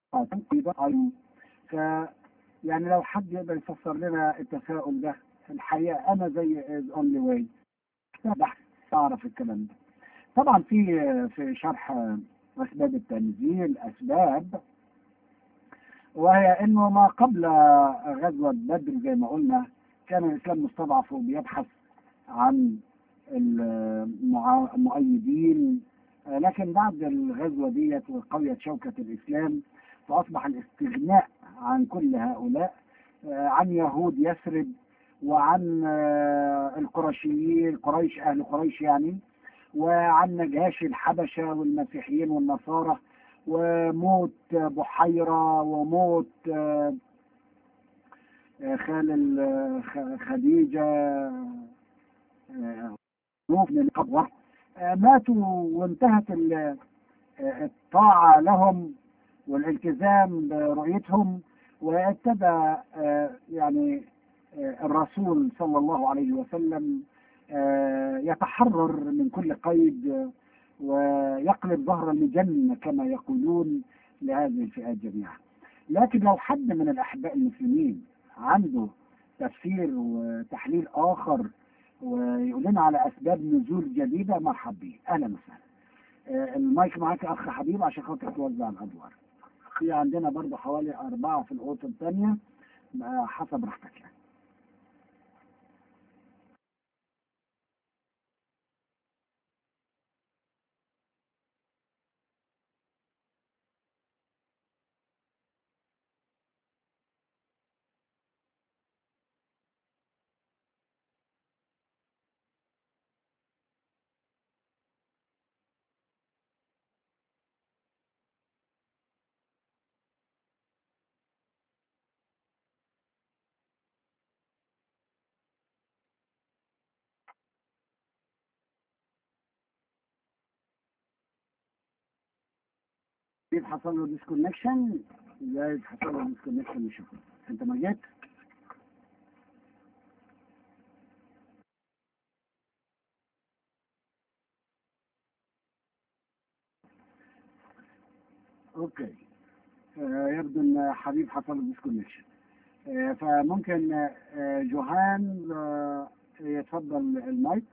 B: ف يعني لو حد يقدر يفسر لنا التساؤل ده الحقيقه انا زي اونلي واي بحث اعرف الكلام ده طبعا في في شرح اسباب التنزيل اسباب وهي انه ما قبل غزوه بدر زي ما قلنا كان الاسلام مستضعف وبيبحث عن المعا- المؤيدين آه، لكن بعد الغزوه ديت وقويت شوكه الاسلام فاصبح الاستغناء عن كل هؤلاء آه، عن يهود يثرب وعن آه، القرشيين قريش اهل قريش يعني وعن نجاشي الحبشه والمسيحيين والنصارى وموت بحيره وموت آه، آه، خال ال- خ- خديجه آه، موت من قبوه آه، ماتوا وانتهت ال- آه، الطاعه لهم والالتزام برؤيتهم وابتدى آه، يعني آه، الرسول صلى الله عليه وسلم آه، يتحرر من كل قيد آه، ويقلب ظهر الجنة كما يقولون لهذه الفئات جميعا لكن لو حد من الأحباء المسلمين عنده تفسير وتحليل آخر ويقول لنا على أسباب نزول جديدة مرحب به أهلا وسهلا آه، المايك معاك يا أخ حبيب عشان خاطر توزع الأدوار في عندنا برضو حوالي أربعة في الأوضة الثانية آه، حسب راحتك يعني كيف حصل له ديسكونكشن ازاي حصل له ديسكونكشن نشوف انت ما جيت اوكي آه، يبدو ان حبيب حصل له ديسكونكشن آه، فممكن آه، جوهان آه، يتفضل المايك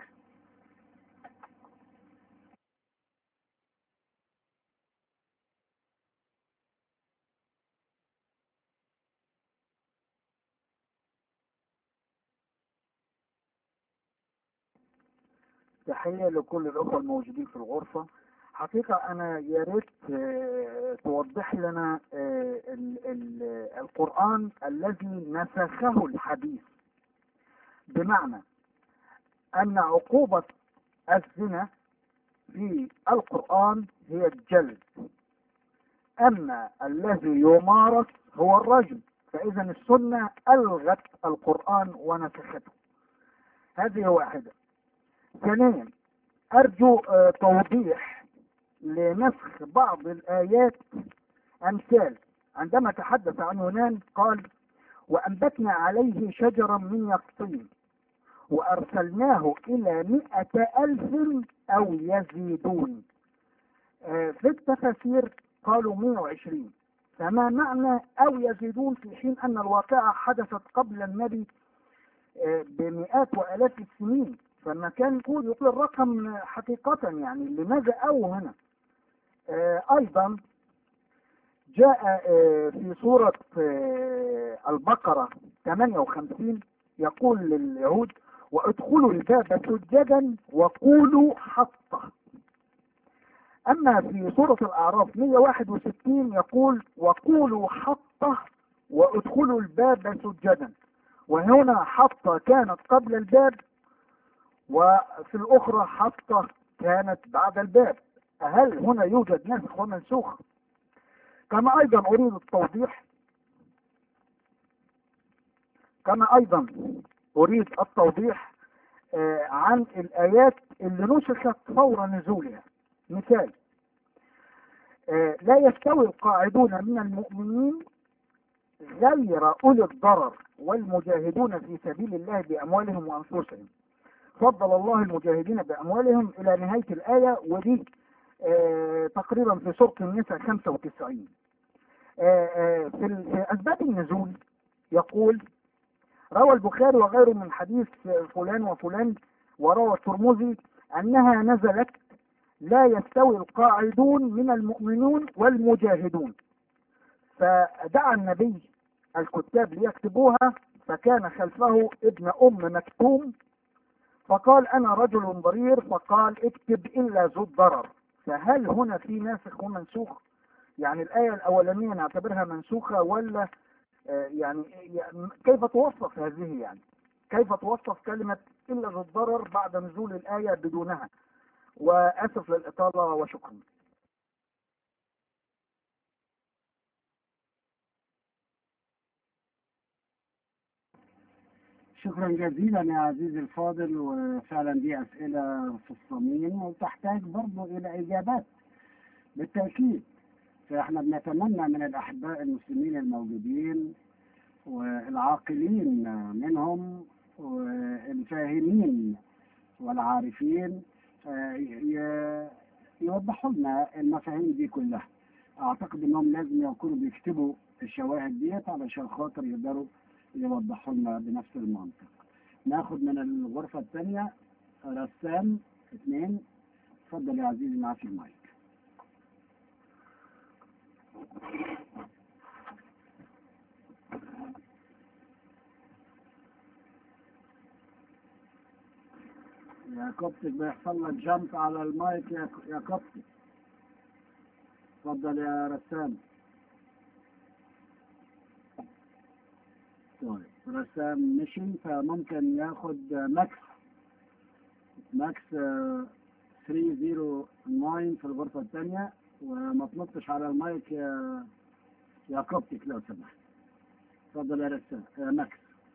E: تحية لكل الأخوة الموجودين في الغرفة حقيقة أنا يا ريت آه، توضح لنا آه، ال- ال- القرآن الذي نسخه الحديث بمعنى أن عقوبة الزنا في القرآن هي الجلد أما الذي يمارس هو الرجم فإذا السنة ألغت القرآن ونسخته هذه واحدة ثانيا أرجو آه، توضيح لنسخ بعض الآيات أمثال عندما تحدث عن يونان قال وأنبتنا عليه شجرا من يقطين وأرسلناه إلى مئة ألف أو يزيدون آه، في التفاسير قالوا 120 فما معنى أو يزيدون في حين أن الواقعة حدثت قبل النبي آه، بمئات وآلاف السنين فما كان يقول يقول الرقم حقيقة يعني لماذا أو هنا آه، أيضا جاء آه، في سورة آه، البقرة 58 يقول لليهود وادخلوا الباب سجدا وقولوا حطة أما في سورة الأعراف 161 يقول وقولوا حطة وادخلوا الباب سجدا وهنا حطة كانت قبل الباب وفي الأخرى حطة كانت بعد الباب هل هنا يوجد نسخ ومنسوخ كما أيضا أريد التوضيح كما أيضا أريد التوضيح آه، عن الآيات اللي نسخت فور نزولها مثال آه، لا يستوي القاعدون من المؤمنين غير أولي الضرر والمجاهدون في سبيل الله بأموالهم وأنفسهم فضل الله المجاهدين بأموالهم إلى نهاية الآية ودي آه، تقريبا في سورة النساء 95 آه، آه، في ال- في أسباب النزول يقول روى البخاري وغيره من حديث فلان وفلان وروى الترمذي أنها نزلت لا يستوي القاعدون من المؤمنون والمجاهدون فدعا النبي الكتاب ليكتبوها فكان خلفه ابن أم مكتوم فقال أنا رجل ضرير فقال اكتب إلا ذو الضرر فهل هنا في ناسخ ومنسوخ يعني الآية الأولانية نعتبرها منسوخة ولا آه، يعني يعني كيف توصف هذه يعني كيف توصف كلمة إلا ذو الضرر بعد نزول الآية بدونها وأسف للإطالة وشكرا
B: شكرا جزيلا يا عزيزي الفاضل وفعلا دي أسئلة في الصميم وتحتاج برضو إلى إجابات بالتأكيد فإحنا بنتمنى من الأحباء المسلمين الموجودين والعاقلين منهم والفاهمين والعارفين آه، ي- يوضحوا لنا المفاهيم دي كلها أعتقد إنهم لازم يكونوا بيكتبوا الشواهد ديت علشان خاطر يقدروا يوضحوا لنا بنفس المنطق ناخد من الغرفة الثانية رسام اثنين اتفضل يا عزيزي معاك المايك يا كوبتك بيحصل لك جامب على المايك يا يا كوبتك اتفضل يا رسام طيب رسام مشي فممكن ياخد ماكس ماكس آه، 309 في الغرفة الثانية وما تنطش على المايك يا يا كوبتك لو سمحت اتفضل يا رسام يا ماكس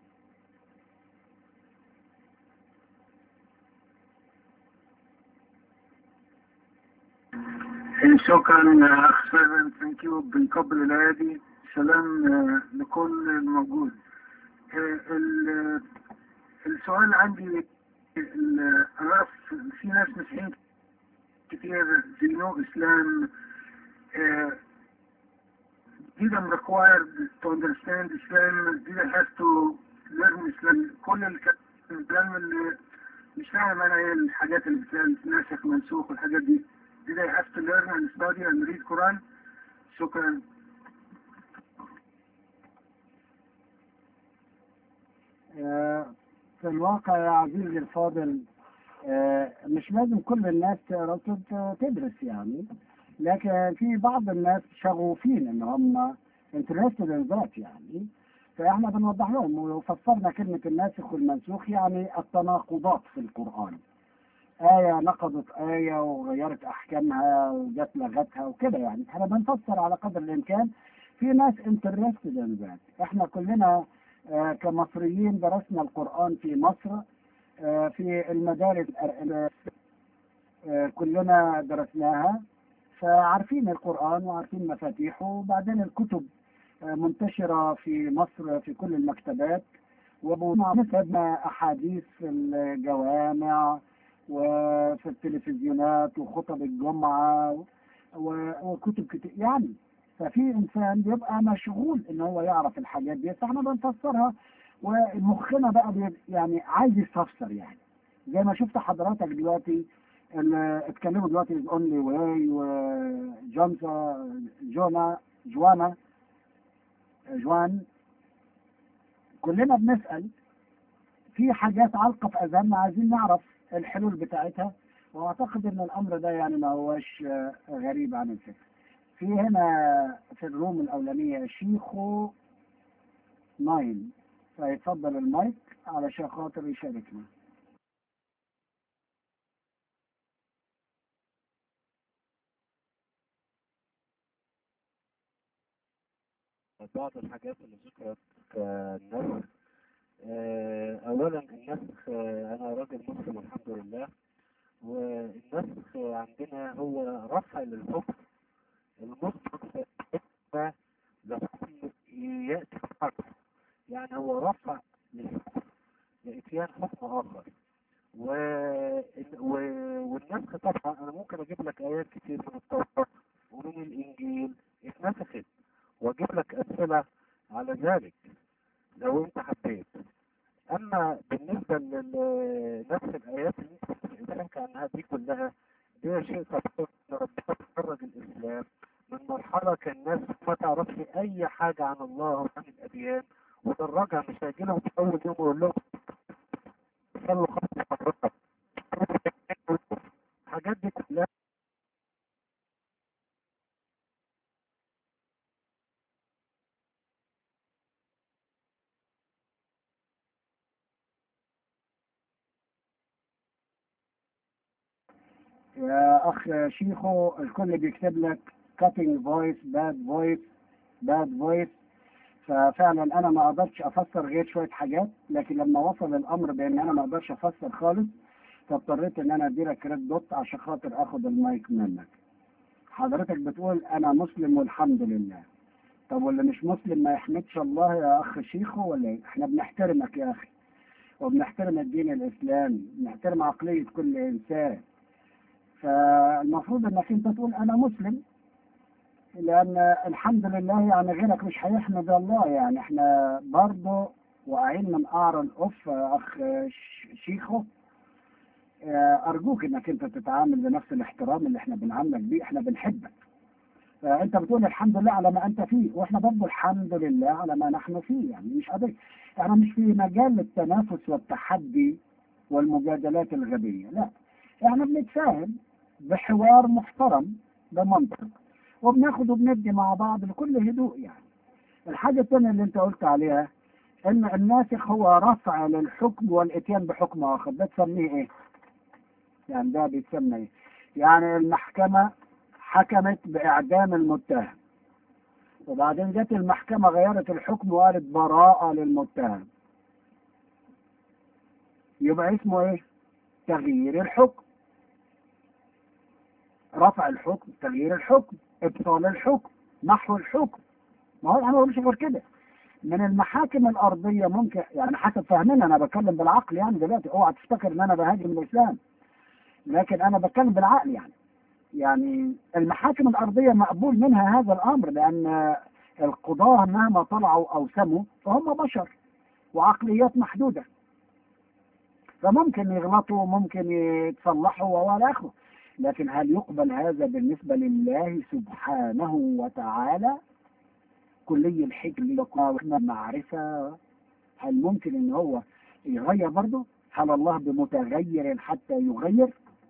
F: شكرا اخ سيفن ثانك يو بنقبل الايادي سلام آه، لكل الموجود آه، ال- السؤال عندي ال- اعرف في ناس مسيحيين كتير دينه اسلام آه، didn't required to understand Islam didn't have to learn Islam كل الكلام اللي مش فاهم انا ايه الحاجات اللي بتتقال ناسخ منسوخ والحاجات دي did I have to learn and study and read Quran شكرا
B: آه، في الواقع يا عزيزي الفاضل آه، مش لازم كل الناس تقرا وتد- تدرس يعني لكن في بعض الناس شغوفين ان هم interested in that يعني فاحنا بنوضح لهم وفسرنا كلمة الناسخ والمنسوخ يعني التناقضات في القرآن آية نقضت آية وغيرت أحكامها وجت لغتها وكده يعني احنا بنفسر على قدر الإمكان في ناس interested in that احنا كلنا آه، كمصريين درسنا القرآن في مصر آه، في المدارس آه، آه، كلنا درسناها فعارفين القرآن وعارفين مفاتيحه وبعدين الكتب آه، منتشرة في مصر في كل المكتبات ومثلنا أحاديث في الجوامع وفي التلفزيونات وخطب الجمعة و- وكتب كتير يعني ففي إنسان بيبقى مشغول إن هو يعرف الحاجات دي فإحنا بنفسرها ومخنا بقى بي- يعني عايز يستفسر يعني زي ما شفت حضرتك دلوقتي اللي اتكلموا دلوقتي اونلي واي وجونزا جونا جوانا جوان كلنا بنسأل في حاجات علقة في أذهاننا عايزين نعرف الحلول بتاعتها وأعتقد إن الأمر ده يعني ما هوش آه، غريب عن الفكر في هنا في الروم الأولانية شيخو ناين فيتفضل المايك علشان خاطر يشاركنا
G: بعض الحاجات اللي ذكرت كالنسخ آه، أولا النسخ آه، أنا راجل مسلم الحمد لله والنسخ عندنا هو رفع للحكم المطلق لحكم يأتي بحكم يعني هو رفع للحكم لإتيان حكم آخر و... و... والنسخ طبعا أنا ممكن أجيب لك آيات كتير من التوراة ومن الإنجيل اتنسخت واجيب لك امثله على ذلك لو انت حبيت اما بالنسبه لنفس الايات اللي انت بتتكلم عنها دي كلها دي شيء طبيعي ان ربنا بيخرج الاسلام من مرحله كان الناس ما تعرفش اي حاجه عن الله وعن الاديان ودرجها مش هيجي لهم في اول يوم ويقول لهم صلوا خمس مرات الحاجات دي كلها
B: يا أخ شيخو الكل بيكتب لك cutting voice bad voice bad voice ففعلا أنا ما قدرتش أفسر غير شوية حاجات لكن لما وصل الأمر بإن أنا ما أقدرش أفسر خالص فاضطريت إن أنا أديلك ريد دوت عشان خاطر آخد المايك منك حضرتك بتقول أنا مسلم والحمد لله طب واللي مش مسلم ما يحمدش الله يا أخ شيخو ولا إيه؟ إحنا بنحترمك يا أخي وبنحترم الدين الإسلامي بنحترم عقلية كل إنسان فالمفروض انك انت تقول انا مسلم لان الحمد لله يعني غيرك مش هيحمد الله يعني احنا برضه واقعين من قعر الاف يا اخ ش- شيخو آه، ارجوك انك انت تتعامل بنفس الاحترام اللي احنا بنعاملك بيه احنا بنحبك فانت بتقول الحمد لله على ما انت فيه واحنا برضه الحمد لله على ما نحن فيه يعني مش قضيه احنا مش في مجال التنافس والتحدي والمجادلات الغبيه لا احنا بنتفاهم بحوار محترم بمنطق وبناخد وبندي مع بعض بكل هدوء يعني الحاجة الثانية اللي انت قلت عليها ان الناسخ هو رفع للحكم والاتيان بحكم اخر ده تسميه ايه يعني ده بيتسمى ايه يعني المحكمة حكمت باعدام المتهم وبعدين جت المحكمة غيرت الحكم وقالت براءة للمتهم يبقى اسمه ايه تغيير الحكم رفع الحكم تغيير الحكم ابطال الحكم محو الحكم ما هو انا ما بقولش غير كده من المحاكم الارضيه ممكن يعني حسب فهمنا انا بتكلم بالعقل يعني دلوقتي اوعى تفتكر ان انا بهاجم الاسلام لكن انا بتكلم بالعقل يعني يعني المحاكم الارضيه مقبول منها هذا الامر لان القضاة مهما طلعوا أو سموا فهم بشر وعقليات محدودة فممكن يغلطوا ممكن يتصلحوا والى اخره لكن هل يقبل هذا بالنسبة لله سبحانه وتعالى كلي الحكم والمعرفة هل ممكن ان هو يغير برضه هل الله بمتغير حتى يغير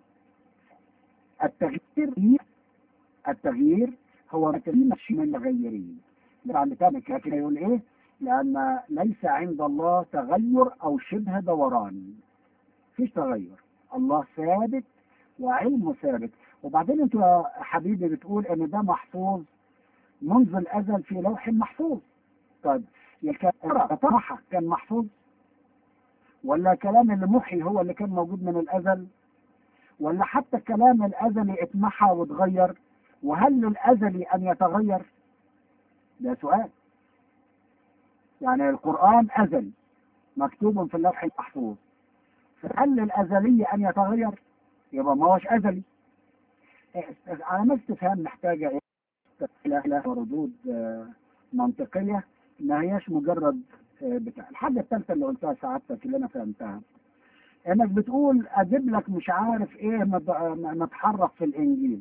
B: التغيير التغيير هو مش من المغيرين بعد ذلك لكن يقول ايه لان ليس عند الله تغير او شبه دوران فيش تغير الله ثابت وعلمه ثابت وبعدين انتوا يا حبيبي بتقول ان ده محفوظ منذ الازل في لوح محفوظ طيب طرحه كان محفوظ ولا كلام اللي محي هو اللي كان موجود من الازل ولا حتى الكلام الازلي اتمحى واتغير وهل للازلي ان يتغير ده سؤال يعني القرآن أزلي مكتوب في اللوح المحفوظ فهل للأزلية أن يتغير؟ يبقى ما هوش أزلي علامة استفهام محتاجة إلى ردود منطقية ما هياش مجرد بتاع الحاجة الثالثة اللي قلتها سعادتك اللي أنا فهمتها إنك بتقول أجيب لك مش عارف إيه متحرف في الإنجيل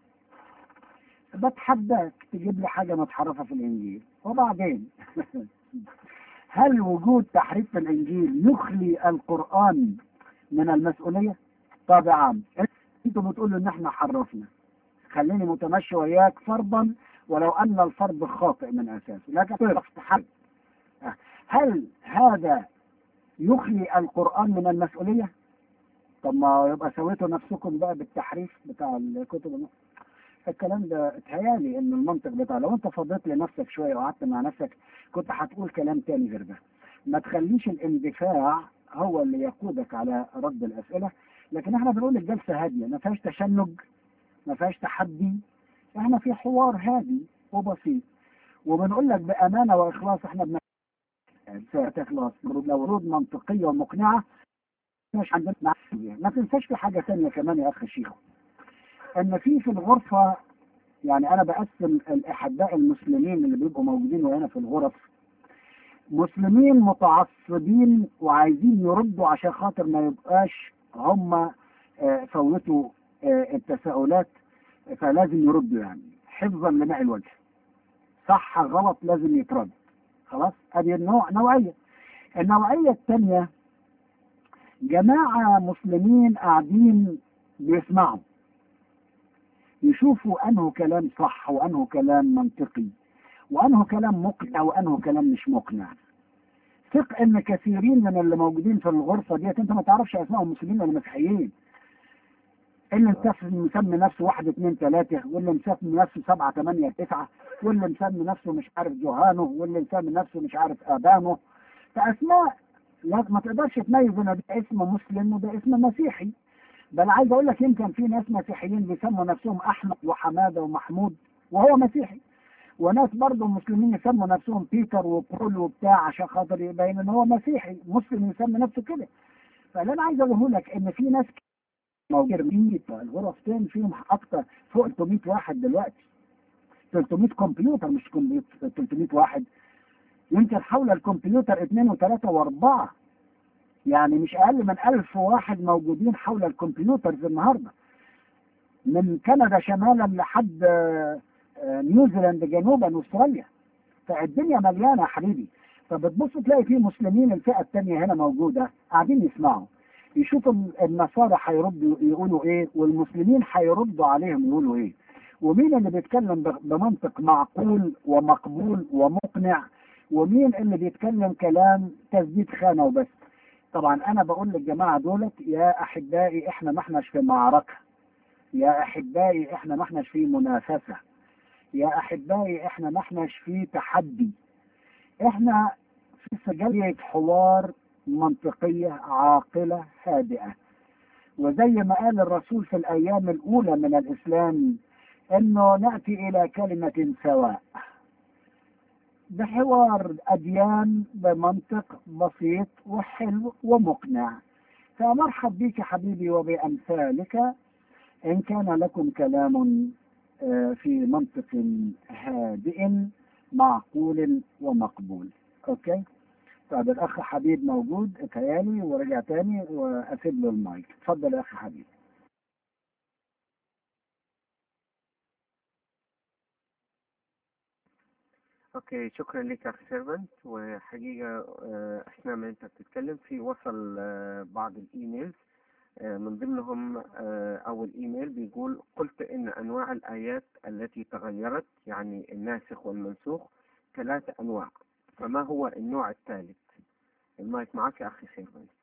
B: بتحداك تجيب لي حاجة متحرفة في الإنجيل وبعدين هل وجود تحريف في الإنجيل يخلي القرآن من المسؤولية؟ طبعا انتوا بتقولوا ان احنا حرفنا خليني متمشي وياك فرضا ولو ان الفرض خاطئ من اساسه لكن تحرف هل هذا يخلي القرآن من المسؤولية؟ طب ما يبقى سويتوا نفسكم بقى بالتحريف بتاع الكتب الكلام ده اتهيالي ان المنطق بتاع لو انت فضيت لنفسك شويه وقعدت مع نفسك كنت هتقول كلام تاني غير ده ما تخليش الاندفاع هو اللي يقودك على رد الاسئله لكن احنا بنقول الجلسه هاديه ما فيهاش تشنج ما فيهاش تحدي احنا في حوار هادي وبسيط وبنقول لك بامانه واخلاص احنا بن اخلاص لو ردود منطقيه ومقنعه مش عندنا ما تنساش في حاجه ثانيه كمان يا اخ شيخو ان في في الغرفة يعني انا بقسم الاحباء المسلمين اللي بيبقوا موجودين وهنا في الغرف مسلمين متعصبين وعايزين يردوا عشان خاطر ما يبقاش هم فوتوا التساؤلات فلازم يردوا يعني حفظا لماء الوجه صح غلط لازم يترد خلاص ادي النوع نوعية النوعية الثانية جماعة مسلمين قاعدين بيسمعوا يشوفوا انه كلام صح وانه كلام منطقي وانه كلام مقنع وانه كلام مش مقنع ثق ان كثيرين من اللي موجودين في الغرفه ديت انت ما تعرفش اسمائهم مسلمين ولا مسيحيين اللي مسمي نفسه واحد اثنين ثلاثة واللي مسمي نفسه سبعة ثمانية تسعة واللي مسمي نفسه مش عارف جوهانو واللي مسمي نفسه مش عارف آدامو فأسماء لا ما تقدرش تميز ان ده اسم مسلم وده اسم مسيحي بل عايز اقول لك يمكن في ناس مسيحيين بيسموا نفسهم احمد وحماده ومحمود وهو مسيحي وناس برضه مسلمين يسموا نفسهم بيتر وبول وبتاع عشان خاطر يبين ان هو مسيحي مسلم يسمي نفسه كده فاللي انا عايز اقوله لك ان في ناس موجودين الغرف تاني فيهم اكتر فوق 300 واحد دلوقتي 300 كمبيوتر مش كمبيوتر 300 واحد يمكن حول الكمبيوتر اثنين وثلاثة واربعة يعني مش اقل من ألف واحد موجودين حول الكمبيوترز النهاردة من كندا شمالا لحد نيوزيلاند جنوبا استراليا فالدنيا مليانة يا حبيبي فبتبص تلاقي في مسلمين الفئة الثانية هنا موجودة قاعدين يسمعوا يشوفوا النصارى هيردوا يقولوا ايه والمسلمين هيردوا عليهم يقولوا ايه ومين اللي بيتكلم بمنطق معقول ومقبول ومقنع ومين اللي بيتكلم كلام تسديد خانه وبس طبعا انا بقول للجماعه دولت يا احبائي احنا ما احناش في معركه يا احبائي احنا ما احناش في منافسه يا احبائي احنا ما احناش في تحدي احنا في سجلية حوار منطقية عاقلة هادئة وزي ما قال الرسول في الأيام الأولى من الإسلام أنه نأتي إلى كلمة سواء بحوار أديان بمنطق بسيط وحلو ومقنع فمرحب بك حبيبي وبأمثالك إن كان لكم كلام في منطق هادئ معقول ومقبول اوكي طب الاخ حبيب موجود اتهيالي ورجع تاني واسيب له المايك اتفضل يا اخ حبيب
C: اوكي شكرا لك يا اخ سيرفنت وحقيقة آه، اثناء ما انت بتتكلم في وصل آه، بعض الايميلز آه، من ضمنهم آه، اول ايميل بيقول قلت ان انواع الايات التي تغيرت يعني الناسخ والمنسوخ ثلاثة انواع فما هو النوع الثالث المايك معك يا اخي سيرفنت